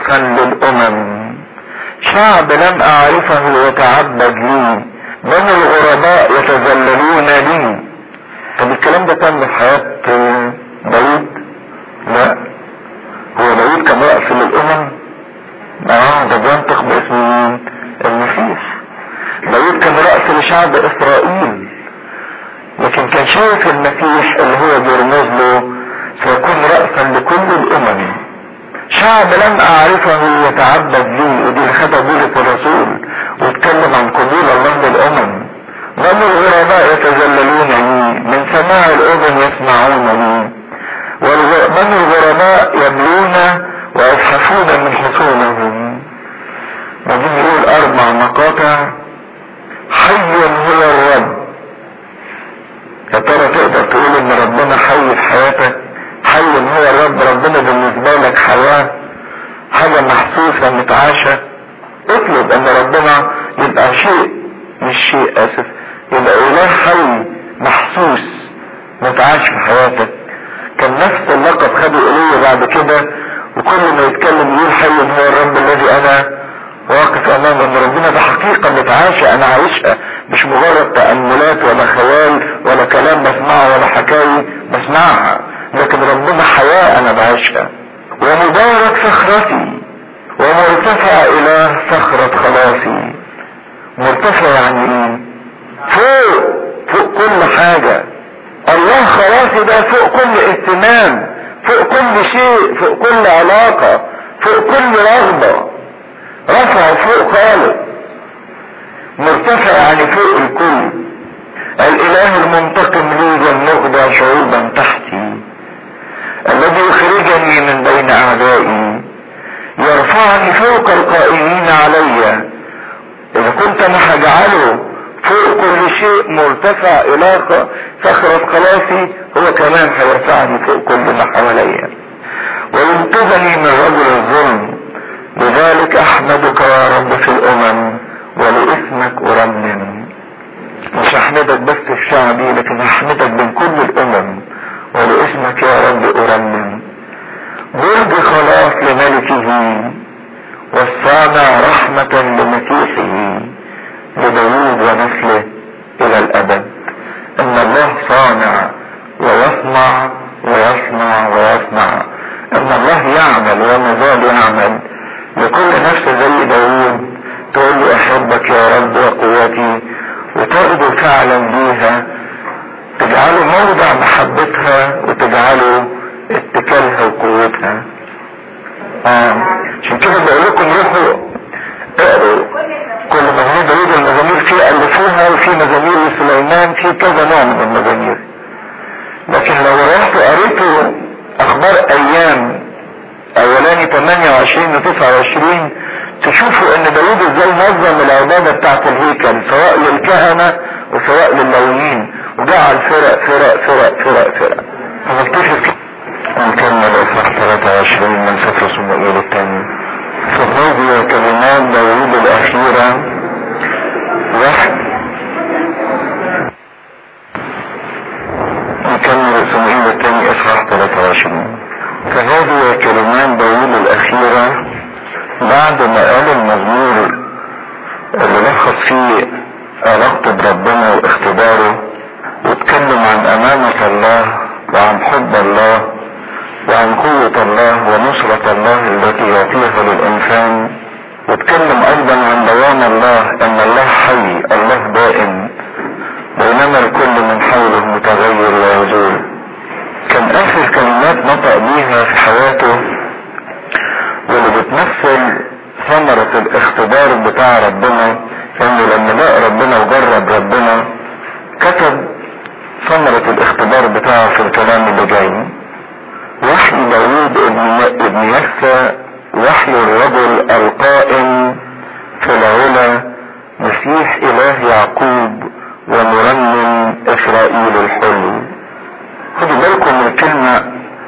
رأسا للأمم شعب لم أعرفه يتعبد لي بني الغرباء يتذللون لي طب الكلام ده كان في حياة داود لا هو داود كان رأس للأمم اه ده بينطق باسم مين المسيح داود كان رأس لشعب إسرائيل لكن كان شايف المسيح اللي هو بيرمز له سيكون رأسا لكل الأمم شعب لم أعرفه يتعبد لي ودي اللي خدها بولس الرسول واتكلم عن قبول الله للأمم بل الغرباء يتذللون لي من سماع الأذن يسمعون لي ومن الغرباء يبلون ويزحفون من حصونهم بعدين يقول أربع مقاطع حي هو الرب يا ترى تقدر تقول ان ربنا حي في حياتك حي هو الرب ربنا بالنسبة لك حياة حاجة محسوسة متعاشة اطلب ان ربنا يبقى شيء مش شيء اسف يبقى اله حي محسوس متعاش في حياتك كان نفس اللقب خده ايليا بعد كده وكل ما يتكلم يقول حي هو الرب الذي انا واقف امام ان ربنا ده حقيقة متعاشة انا عايشها مش مجرد تأملات ولا خيال ولا كلام بسمعه ولا حكاوي بسمعها لكن ربنا حياة انا بعيشها ومبارك صخرتي ومرتفع الى صخرة خلاصي مرتفع يعني ايه فوق فوق كل حاجة الله خلاصي ده فوق كل اهتمام فوق كل شيء فوق كل علاقة فوق كل رغبة رفع فوق خالص مرتفع يعني فوق الكل الاله المنتقم لي والمخضع شعوبا تحتي الذي يخرجني من بين اعدائي يرفعني فوق القائمين علي اذا كنت انا هجعله فوق كل شيء مرتفع الى صخرة خلاصي هو كمان هيرفعني فوق كل ما حواليا وينقذني من رجل الظلم لذلك احمدك يا رب في الامم ولاسمك ارنم مش احمدك بس في شعبي لكن احمدك بين كل الامم ولاسمك يا رب ارنم برج خلاص لملكه والصانع رحمة لمسيحه لداود ونسله الى الابد ان الله صانع ويصنع ويصنع ويصنع ان الله يعمل وما زال يعمل لكل نفس زي داود تقول له احبك يا رب وقوتي وتاخده فعلا بيها تجعله موضع محبتها وتجعله اتكالها وقوتها آه. عشان كده بقول لكم روحوا اقروا كل مزامير داود المزامير فيه الفوها وفي مزامير لسليمان في كذا نوع من المزامير لكن لو رحتوا قريتوا اخبار ايام اولاني 28 و 29 تشوفوا ان داود ازاي نظم العبادة بتاعت الهيكل سواء للكهنة وسواء لللاويين وجعل فرق فرق فرق فرق فرق فنكتشف كده نكمل اصحاح 23 من سفر صموئيل الثاني فهذه كلمات داود الاخيرة واحد نكمل صموئيل الثاني اصحاح 23 فهذه كلمات داود الاخيرة بعد ما قال المزمور اللي لخص فيه علاقته بربنا واختباره واتكلم عن امانة الله وعن حب الله وعن قوة الله ونصرة الله التي يعطيها للإنسان واتكلم أيضا عن دوام الله أن الله حي الله دائم بينما الكل من حوله متغير ويزول كان آخر كلمات نطق بيها في حياته واللي بتمثل ثمرة الاختبار بتاع ربنا انه لما لقى ربنا وجرب ربنا كتب ثمرة الاختبار بتاعه في الكلام اللي جاي وحي داوود ابن ابن يسى وحي الرجل القائم في العلا مسيح اله يعقوب ومرنم اسرائيل الحلو خدوا بالكم من الكلمة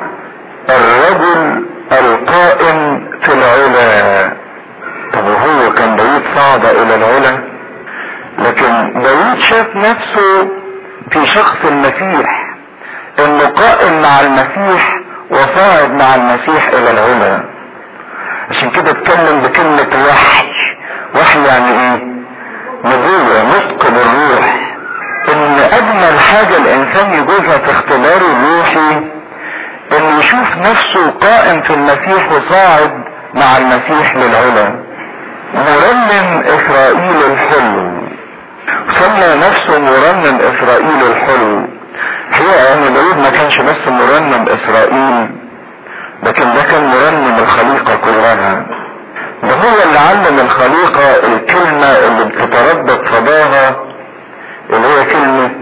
الرجل القائم في العلا طب وهو كان داود صعد الى العلا لكن داود شاف نفسه في شخص المسيح انه قائم مع المسيح وصاعد مع المسيح الى العلا عشان كده اتكلم بكلمة وحي وحي يعني ايه نبوة نطق بالروح ان اجمل حاجة الانسان يجوزها في اختباره الروحي انه يشوف نفسه قائم في المسيح وصاعد مع المسيح للعلا مرنم اسرائيل الحلو سمى نفسه مرنم اسرائيل الحلو هي ان داود ما كانش بس مرنم اسرائيل لكن ده كان مرنم الخليقة كلها ده هو اللي علم الخليقة الكلمة اللي بتتردد صداها اللي هي كلمة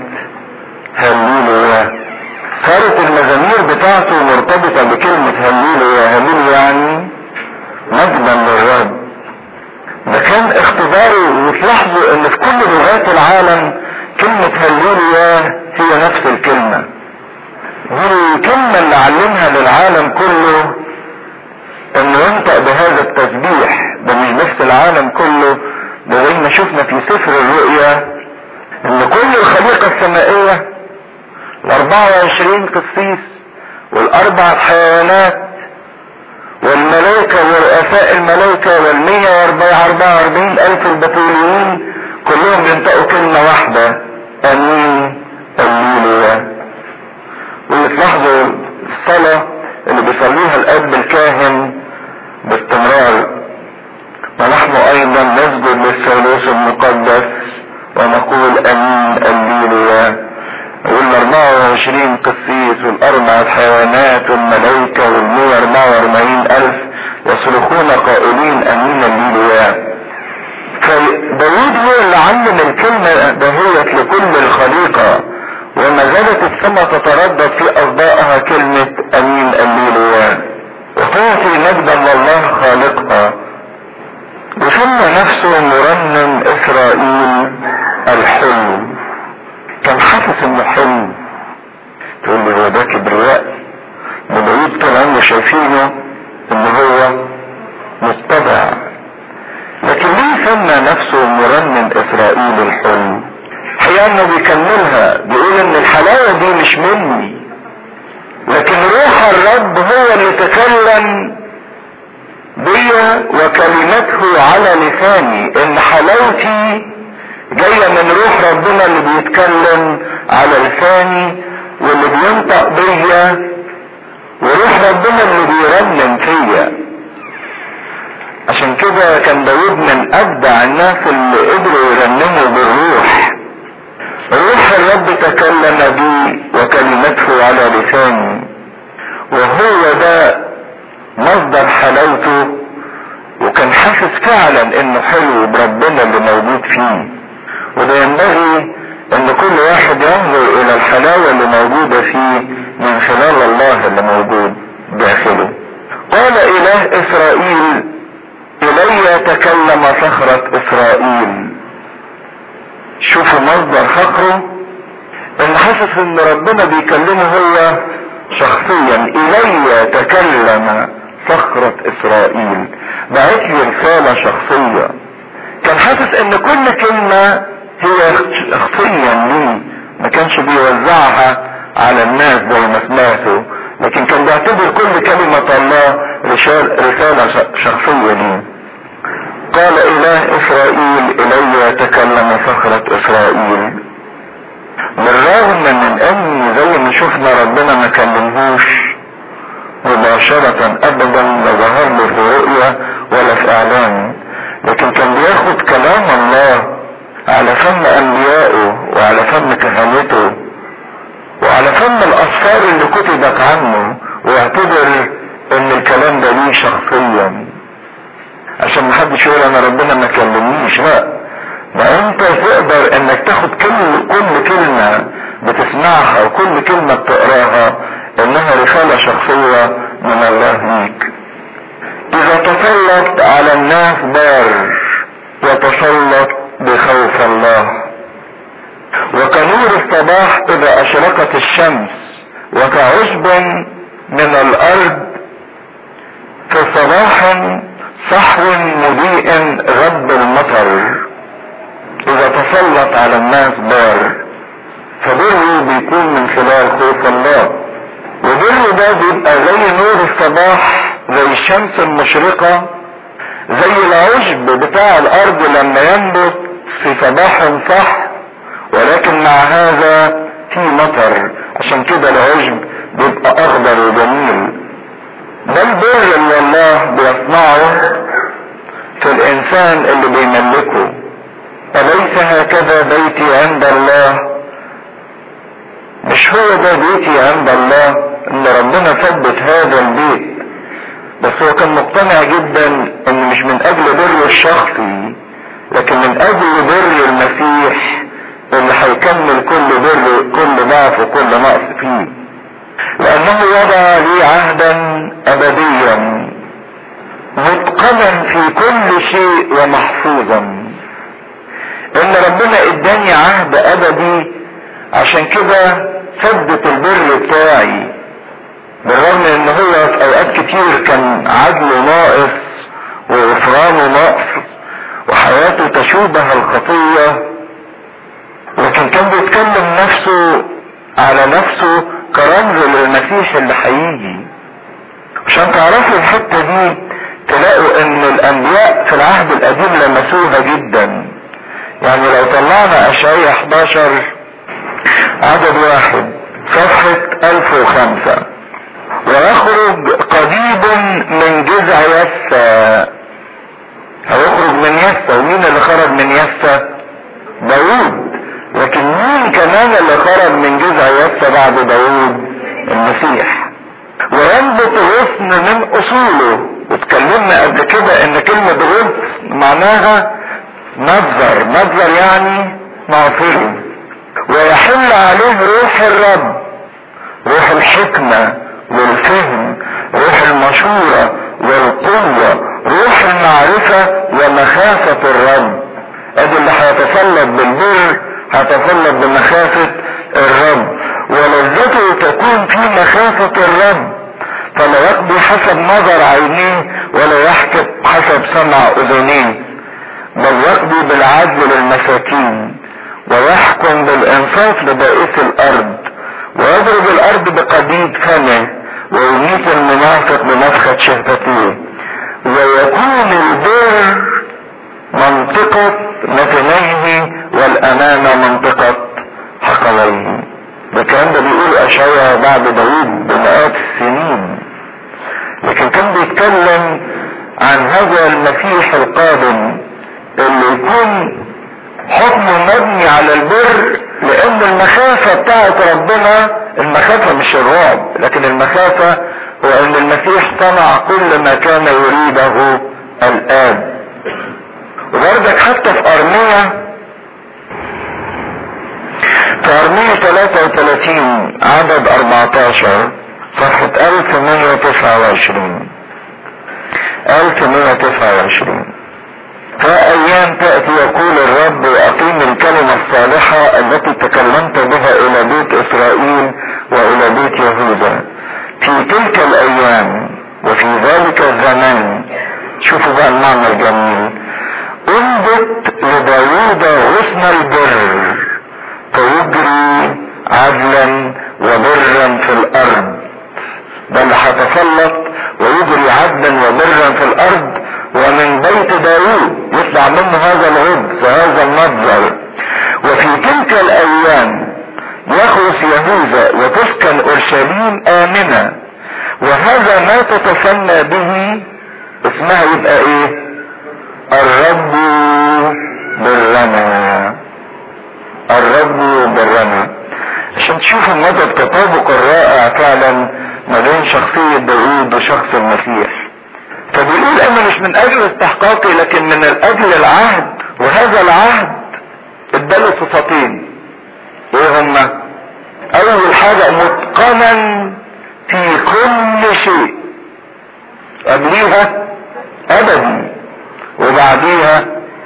هللويا صارت المزامير بتاعته مرتبطة بكلمة هللويا هللويا يعني مجدا للرب ده كان اختباره وتلاحظوا ان في كل لغات العالم كلمة هللويا هي نفس الكلمة والكلمة اللي علمها للعالم كله انه ينطق بهذا التسبيح ده مش بس العالم كله ده زي ما شفنا في سفر الرؤيا ان كل الخليقة السمائية ال 24 قسيس والاربع حيوانات والملائكة ورؤساء الملائكة والمية واربعة واربعين الف البتوليين كلهم ينطقوا كلمة واحدة امين الليلويا واللي تلاحظوا الصلاة اللي بيصليها الاب الكاهن باستمرار ونحن ايضا نسجد للثالوث المقدس ونقول امين الليلويا وال 24 قسيس والاربع حيوانات والملائكة وال 144 الف يصرخون قائلين امين الليلويا فداود هو اللي علم الكلمة دهيت لكل الخليقة وما زالت السماء تتردد في اصدائها كلمة امين الليلويا وتعطي مجدا لله خالقها وسمى نفسه مرنم اسرائيل الحلو كان حاسس انه حلو تقول لي هو ده كبرياء ده داود طول عمره شايفينه ان هو متبع لكن ليه سمى نفسه مرنم اسرائيل الحلو هي انه بيكملها بيقول ان الحلاوة دي مش مني لكن روح الرب هو اللي تكلم بيا وكلمته على لساني ان حلاوتي جاية من روح ربنا اللي بيتكلم على لساني واللي بينطق بيا وروح ربنا اللي بيرنم فيا عشان كده كان داود من ابدع الناس اللي قدروا يرنموا بالروح روح الرب تكلم بي وكلمته على لساني وهو ده مصدر حلاوته وكان حاسس فعلا انه حلو بربنا اللي موجود فيه وده ينبغي ان كل واحد ينظر الى الحلاوة اللي موجودة فيه من خلال الله اللي موجود داخله قال اله اسرائيل الي تكلم صخرة اسرائيل شوفوا مصدر فخره ان حاسس ان ربنا بيكلمه هو شخصيا الي تكلم صخرة اسرائيل بعت لي رسالة شخصية كان حاسس ان كل كلمة هي شخصيا ليه ما كانش بيوزعها على الناس زي ما سمعته لكن كان بيعتبر كل كلمة الله رسالة شخصية ليه قال اله اسرائيل الي تكلم صخرة اسرائيل بالرغم من ان زي ما شفنا ربنا ما كلمهوش مباشرة ابدا لا ظهر له في رؤية ولا في اعلان لكن كان بياخد كلام الله على فم انبيائه وعلى فم كهنته وعلى فم الاسفار اللي كتبت عنه واعتبر ان الكلام ده ليه شخصيا عشان محدش يقول انا ربنا ما كلمنيش لا ما انت تقدر انك تاخد كل كل كلمة بتسمعها وكل كلمة بتقراها انها رسالة شخصية من الله ليك اذا تسلط على الناس بار وتسلط بخوف الله وكنور الصباح اذا اشرقت الشمس وكعشب من الارض في صباح صحو مضيء غب المطر اذا تسلط على الناس بار فبره بيكون من خلال خوف الله وبره ده بيبقى زي نور الصباح زي الشمس المشرقة زي العشب بتاع الارض لما ينبت في صباح صح ولكن مع هذا في مطر عشان كده العشب بيبقى اخضر وجميل ده البر اللي الله بيصنعه في الانسان اللي بيملكه أليس هكذا بيتي عند الله مش هو ده بيتي عند الله ان ربنا ثبت هذا البيت بس هو كان مقتنع جدا ان مش من اجل بره الشخصي لكن من اجل بر المسيح اللي هيكمل كل بر كل ضعف وكل نقص فيه لانه وضع لي عهدا ابديا متقنا في كل شيء ومحفوظا ان ربنا اداني عهد ابدي عشان كده ثبت البر بتاعي بالرغم ان هو في اوقات كتير كان عدله ناقص وغفرانه ناقص وحياته تشوبه الخطية لكن كان بيتكلم نفسه على نفسه كرمز للمسيح اللي هيجي عشان تعرفوا الحتة دي تلاقوا ان الانبياء في العهد القديم لمسوها جدا يعني لو طلعنا اشعياء 11 عدد واحد صفحة 1005 ويخرج قضيب من جذع يسى هيخرج من يسى ومين اللي خرج من يسى داوود لكن مين كمان اللي خرج من جذع يسى بعد داوود المسيح وينبت غصن من اصوله واتكلمنا قبل كده ان كلمة غصن معناها مصدر مصدر يعني معصره ويحل عليه روح الرب روح الحكمة والفهم روح المشورة والقوة روح المعرفة ومخافة الرب ادي اللي هيتسلط بالبر هيتسلط بمخافة الرب ولذته تكون في مخافة الرب فلا يقضي حسب نظر عينيه ولا يحكم حسب سمع اذنيه بل يقضي بالعدل للمساكين ويحكم بالانصاف لبائس الارض ويضرب الارض بقضيب فمه ويميت المنافق بنفخة شهبتيه ويكون البر منطقة متنيه والامانة منطقة حقويه ده الكلام ده بيقول اشعيا بعد داوود بمئات السنين لكن كان بيتكلم عن هذا المسيح القادم اللي يكون حكمه مبني على البر لان المخافة بتاعت ربنا المخافة مش الرعب لكن المخافة هو ان المسيح صنع كل ما كان يريده الاب وبرضك حتى في ارمية في ارمية 33 عدد 14 صفحة 1129 1129 فأيام تأتي يقول الرب وأقيم الكلمة الصالحة التي تكلمت بها إلى بيت إسرائيل وإلى بيت يهوذا في تلك الأيام وفي ذلك الزمان شوفوا بقى المعنى الجميل انبت لداوود غصن البر فيجري عدلا وبرا في الأرض بل هتسلط ويجري عدلا وبرا في الأرض ومن بيت داوود يطلع منه هذا الغض وهذا النظر وفي تلك الايام يخلص يهوذا وتسكن اورشليم امنه وهذا ما تتسمى به اسمها يبقى ايه الرب برنا الرب برنا عشان تشوفوا مدى التطابق الرائع فعلا ما بين شخصية داوود وشخص المسيح فبيقول انا مش من اجل استحقاقي لكن من اجل العهد وهذا العهد اداله صفتين ايه هما اول حاجة متقنا في كل شيء قبليها ابدي وبعديها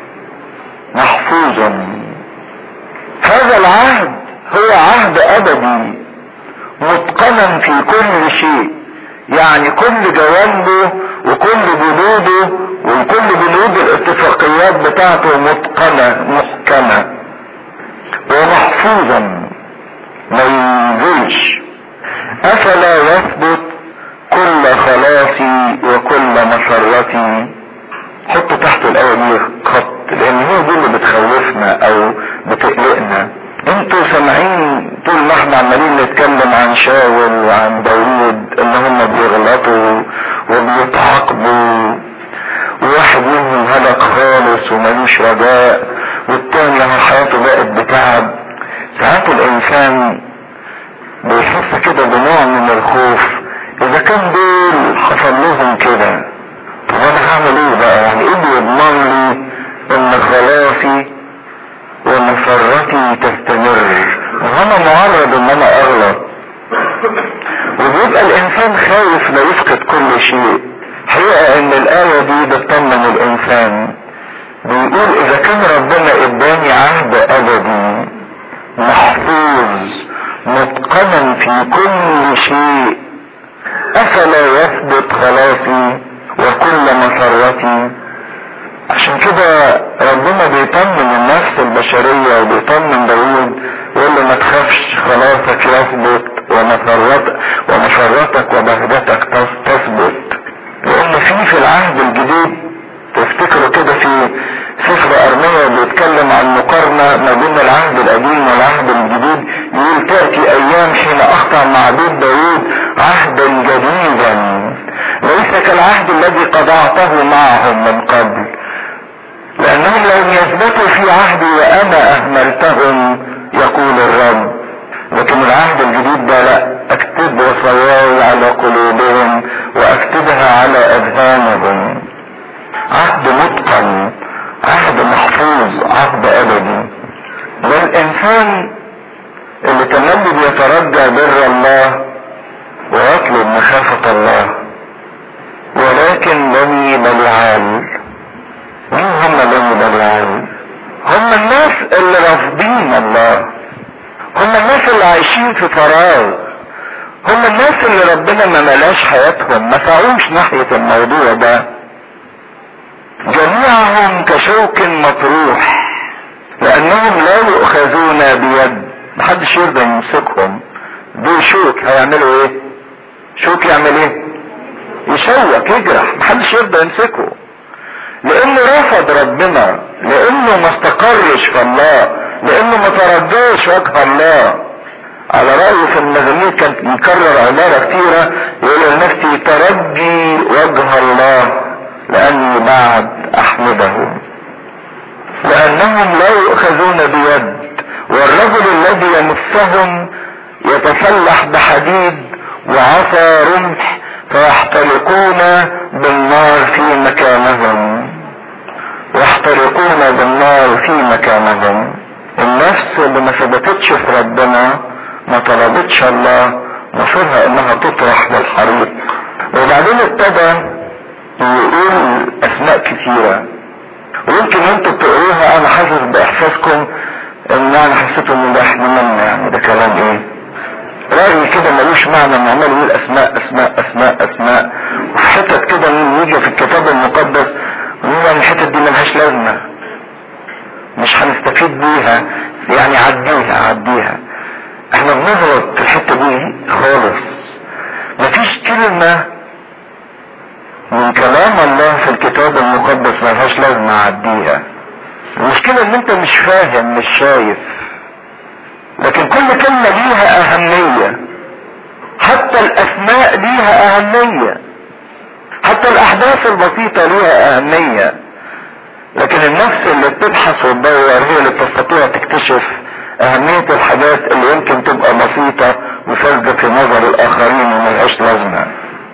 محفوظا هذا العهد هو عهد ابدي متقنا في كل شيء يعني كل جوانبه وكل بنوده وكل بنود الاتفاقيات بتاعته متقنة محكمة ومحفوظا ما ينزلش افلا يثبت كل خلاصي وكل مسرتي حط تحت الايه دي خط لان هي دي اللي بتخوفنا او بتقلقنا انتوا سامعين طول ما احنا عمالين نتكلم عن شاول وعن داوود ان هم بيغلطوا وبيتعاقبوا وواحد منهم هلك خالص وملوش رجاء والتاني اهو حياته بقت بتعب ساعات الانسان بيحس كده بنوع من الخوف اذا كان دول حصل لهم كده طب انا هعمل ايه بقى يعني ايه اللي يضمن لي ان خلاصي ومسرتي تستمر وانا معرض ان انا اغلط وبيبقى الانسان خايف لا يفقد كل شيء حقيقة ان الاية دي بتطمن الانسان بيقول اذا كان ربنا اداني عهد ابدي محفوظ متقنا في كل شيء افلا يثبت خلاصي وكل مسرتي عشان كده ربنا بيطمن النفس البشرية وبيطمن داوود يقول له ما تخافش خلاصك يثبت ومسرتك ومسرتك وبهجتك تثبت لان في في العهد الجديد تفتكروا كده في سفر ارميا بيتكلم عن مقارنة ما بين العهد القديم والعهد الجديد يقول تأتي ايام حين اخطأ مع بيت داوود عهدا جديدا ليس كالعهد الذي قطعته معهم من قبل لانهم لم يثبتوا في عهدي وانا اهملتهم يقول الرب لكن العهد الجديد ده لا اكتب وصاياي على قلوبهم واكتبها على اذهانهم عهد متقن عهد محفوظ عهد ابدي والانسان اللي تملي بيترجى بر الله ويطلب مخافة الله ولكن بني بلعال مين هم بني بلعال هم الناس اللي رافضين الله هم الناس اللي عايشين في فراغ هم الناس اللي ربنا ما ملاش حياتهم ما سعوش ناحية الموضوع ده جميعهم كشوك مطروح لانهم لا يؤخذون بيد محدش يرضى يمسكهم دول شوك هيعملوا ايه شوك يعمل ايه يشوك يجرح محدش يرضى يمسكه لانه رفض ربنا لانه ما استقرش في الله لانه ما ترجاش وجه الله على رأيه في المزامير كان يكرر عبارة كثيرة يقول لنفسي ترجي وجه الله لاني بعد احمده لانهم لا يؤخذون بيد والرجل الذي يمسهم يتسلح بحديد وعصا رمح فيحترقون بالنار في مكانهم يحترقون بالنار في مكانهم النفس اللي ما ثبتتش في ربنا ما طلبتش الله مصيرها انها تطرح للحريق وبعدين ابتدى يقول اسماء كثيرة ويمكن انتوا بتقروها انا حاسس باحساسكم ان انا حسيت ان ده احنا منا يعني ده كلام ايه رأي كده ملوش معنى ان عمال يقول اسماء اسماء اسماء اسماء وفي حتت كده يجي في الكتاب المقدس يقول ان الحتت دي ملهاش لازمة مش هنستفيد بيها يعني عديها عديها احنا بنغلط في الحتة دي خالص مفيش كلمة من كلام الله في الكتاب المقدس ملهاش لازمة عديها المشكلة ان انت مش فاهم مش شايف لكن كل كلمة ليها اهمية حتى الاسماء ليها اهمية حتى الاحداث البسيطة ليها اهمية لكن النفس اللي بتبحث وتدور هي اللي تستطيع تكتشف اهمية الحاجات اللي يمكن تبقى بسيطة وساذجة في نظر الاخرين وملهاش لازمة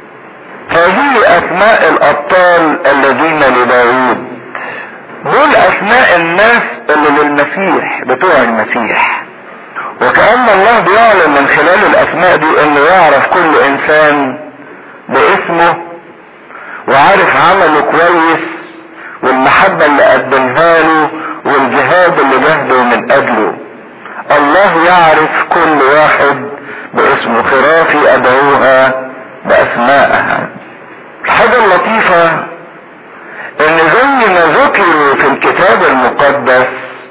هذه اسماء الابطال الذين لداود دول اسماء الناس اللي للمسيح بتوع المسيح وكأن الله بيعلن من خلال الاسماء دي انه يعرف كل انسان باسمه وعارف عمله كويس والمحبة اللي قدمها له والجهاد اللي جهده من اجله الله يعرف كل واحد باسمه خرافي ادعوها باسمائها الحاجة اللطيفة ان زي ما ذكروا في الكتاب المقدس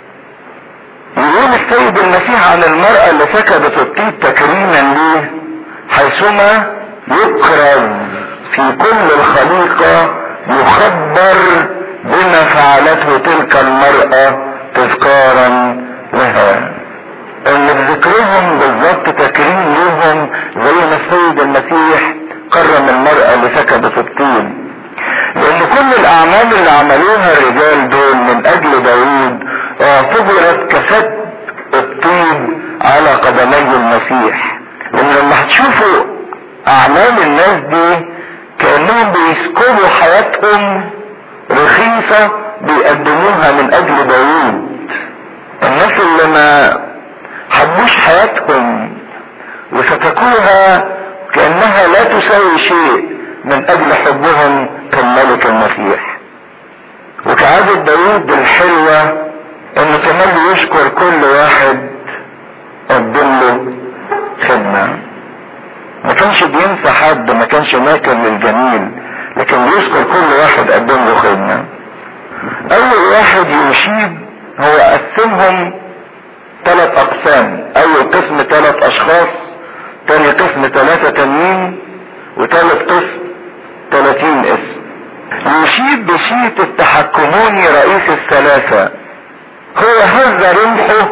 يقول السيد المسيح عن المرأة اللي سكبت الطيب تكريما ليه حيثما يكرز في كل الخليقة يخبر بما فعلته تلك المرأة تذكارا لها ان ذكرهم بالظبط تكريم لهم زي ما السيد المسيح كرم المرأة اللي سكبت الطين لان كل الاعمال اللي عملوها الرجال دول من اجل داوود اعتبرت كسب الطين على قدمي المسيح لان لما هتشوفوا اعمال الناس دي كانهم بيسكبوا حياتهم رخيصة بيقدموها من اجل داوود الناس اللي ما حبوش حياتهم وسفكوها كأنها لا تساوي شيء من اجل حبهم كالملك المسيح وكعادة داوود الحلوة انه كمان يشكر كل واحد قدم له خدمة ما كانش بينسى حد ما كانش ماكر للجميل لكن بيشكر كل واحد قدم له خدمة اول واحد يشيب هو قسمهم ثلاث اقسام اول قسم ثلاث اشخاص تاني قسم ثلاثة تانيين وثالث قسم ثلاثين اسم يشيد بشيت التحكموني رئيس الثلاثة هو هز رمحه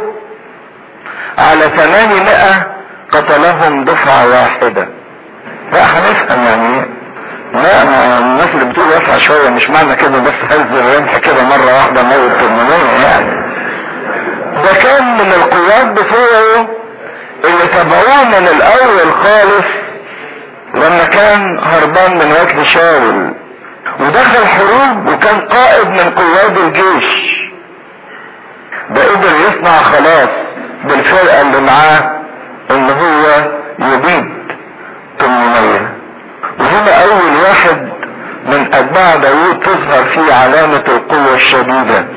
على ثمانمائة قتلهم دفعة واحدة لا هنفهم يعني ايه لا ما الناس اللي بتقول واسع شوية مش معنى كده بس هز الرمح كده مرة واحدة موت 800 يعني ده كان من القوات بتوعه اللي تبعوه من الاول خالص لما كان هربان من وكل شاول ودخل حروب وكان قائد من قواد الجيش ده قدر يصنع خلاص بالفرقة اللي معاه ان هو يبيد 800 وهنا اول واحد من اتباع داوود تظهر فيه علامة القوة الشديدة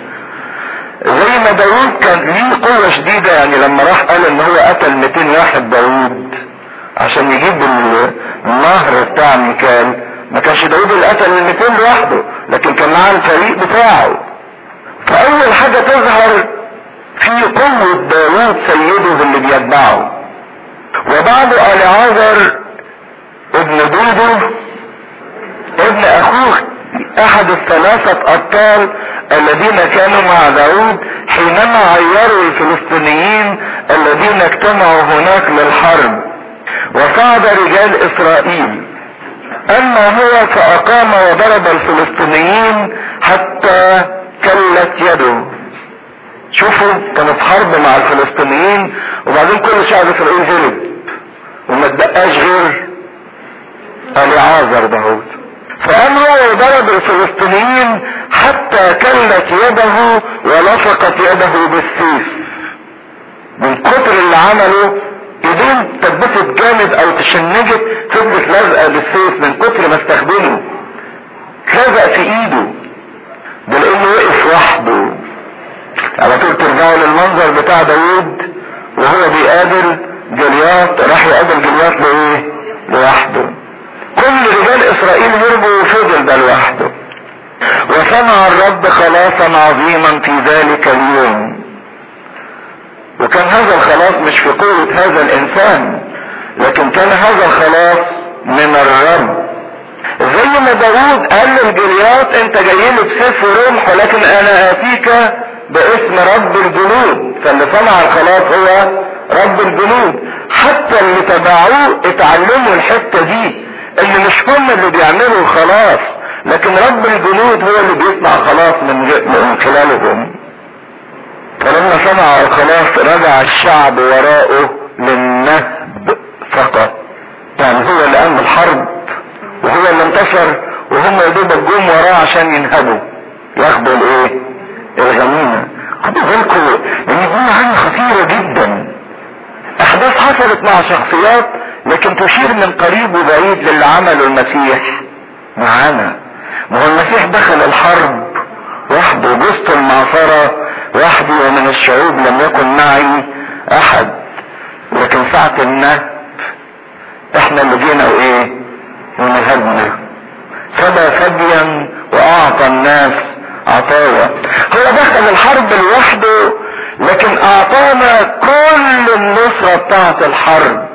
زي ما داوود كان ليه قوة شديدة يعني لما راح قال ان هو قتل 200 واحد داوود عشان يجيب النهر بتاع ميكال ما كانش داوود اللي قتل ال 200 لوحده لكن كان معاه الفريق بتاعه فاول حاجة تظهر في قوة داوود سيده اللي بيتبعه وبعد العازر ابن دودو ابن اخوه احد الثلاثة ابطال الذين كانوا مع داود حينما عيروا الفلسطينيين الذين اجتمعوا هناك للحرب وصعد رجال اسرائيل اما هو فاقام وضرب الفلسطينيين حتى كلت يده شوفوا كانوا في حرب مع الفلسطينيين وبعدين كل شعب اسرائيل هرب وما تبقاش غير اليعازر داود فقام هو وضرب الفلسطينيين حتى كلت يده ولصقت يده بالسيف من كتر اللي عمله ايدين تثبتت جامد او تشنجت فضلت لازقه بالسيف من كتر ما استخدمه لزق في ايده ده لانه وقف وحده على طول ترجعوا للمنظر بتاع داوود وهو بيقابل جليات راح يقابل جليات لايه لوحده كل رجال اسرائيل هربوا وفضل ده لوحده وصنع الرب خلاصا عظيما في ذلك اليوم وكان هذا الخلاص مش في قوة هذا الانسان لكن كان هذا الخلاص من الرب زي ما داوود قال للجليات انت جاي لي بسيف ورمح ولكن انا اتيك باسم رب الجنود فاللي صنع الخلاص هو رب الجنود حتى اللي تبعوه اتعلموا الحتة دي ان مش هم اللي بيعملوا الخلاص لكن رب الجنود هو اللي بيصنع خلاص من, من خلالهم فلما صنع الخلاص رجع الشعب وراءه للنهب فقط يعني هو اللي قام الحرب وهو اللي انتصر وهم يا دوبك جم وراه عشان ينهبوا ياخدوا الايه الغنيمه خدوا بالكم ان دي حاجه خطيره جدا احداث حصلت مع شخصيات لكن تشير من قريب وبعيد للي عمله المسيح معانا ما هو المسيح دخل الحرب وحده جزت المعصرة وحدي ومن الشعوب لم يكن معي احد لكن ساعة النهب احنا اللي جينا وايه ونهبنا فدى فديا واعطى الناس عطايا هو دخل الحرب لوحده لكن اعطانا كل النصرة بتاعت الحرب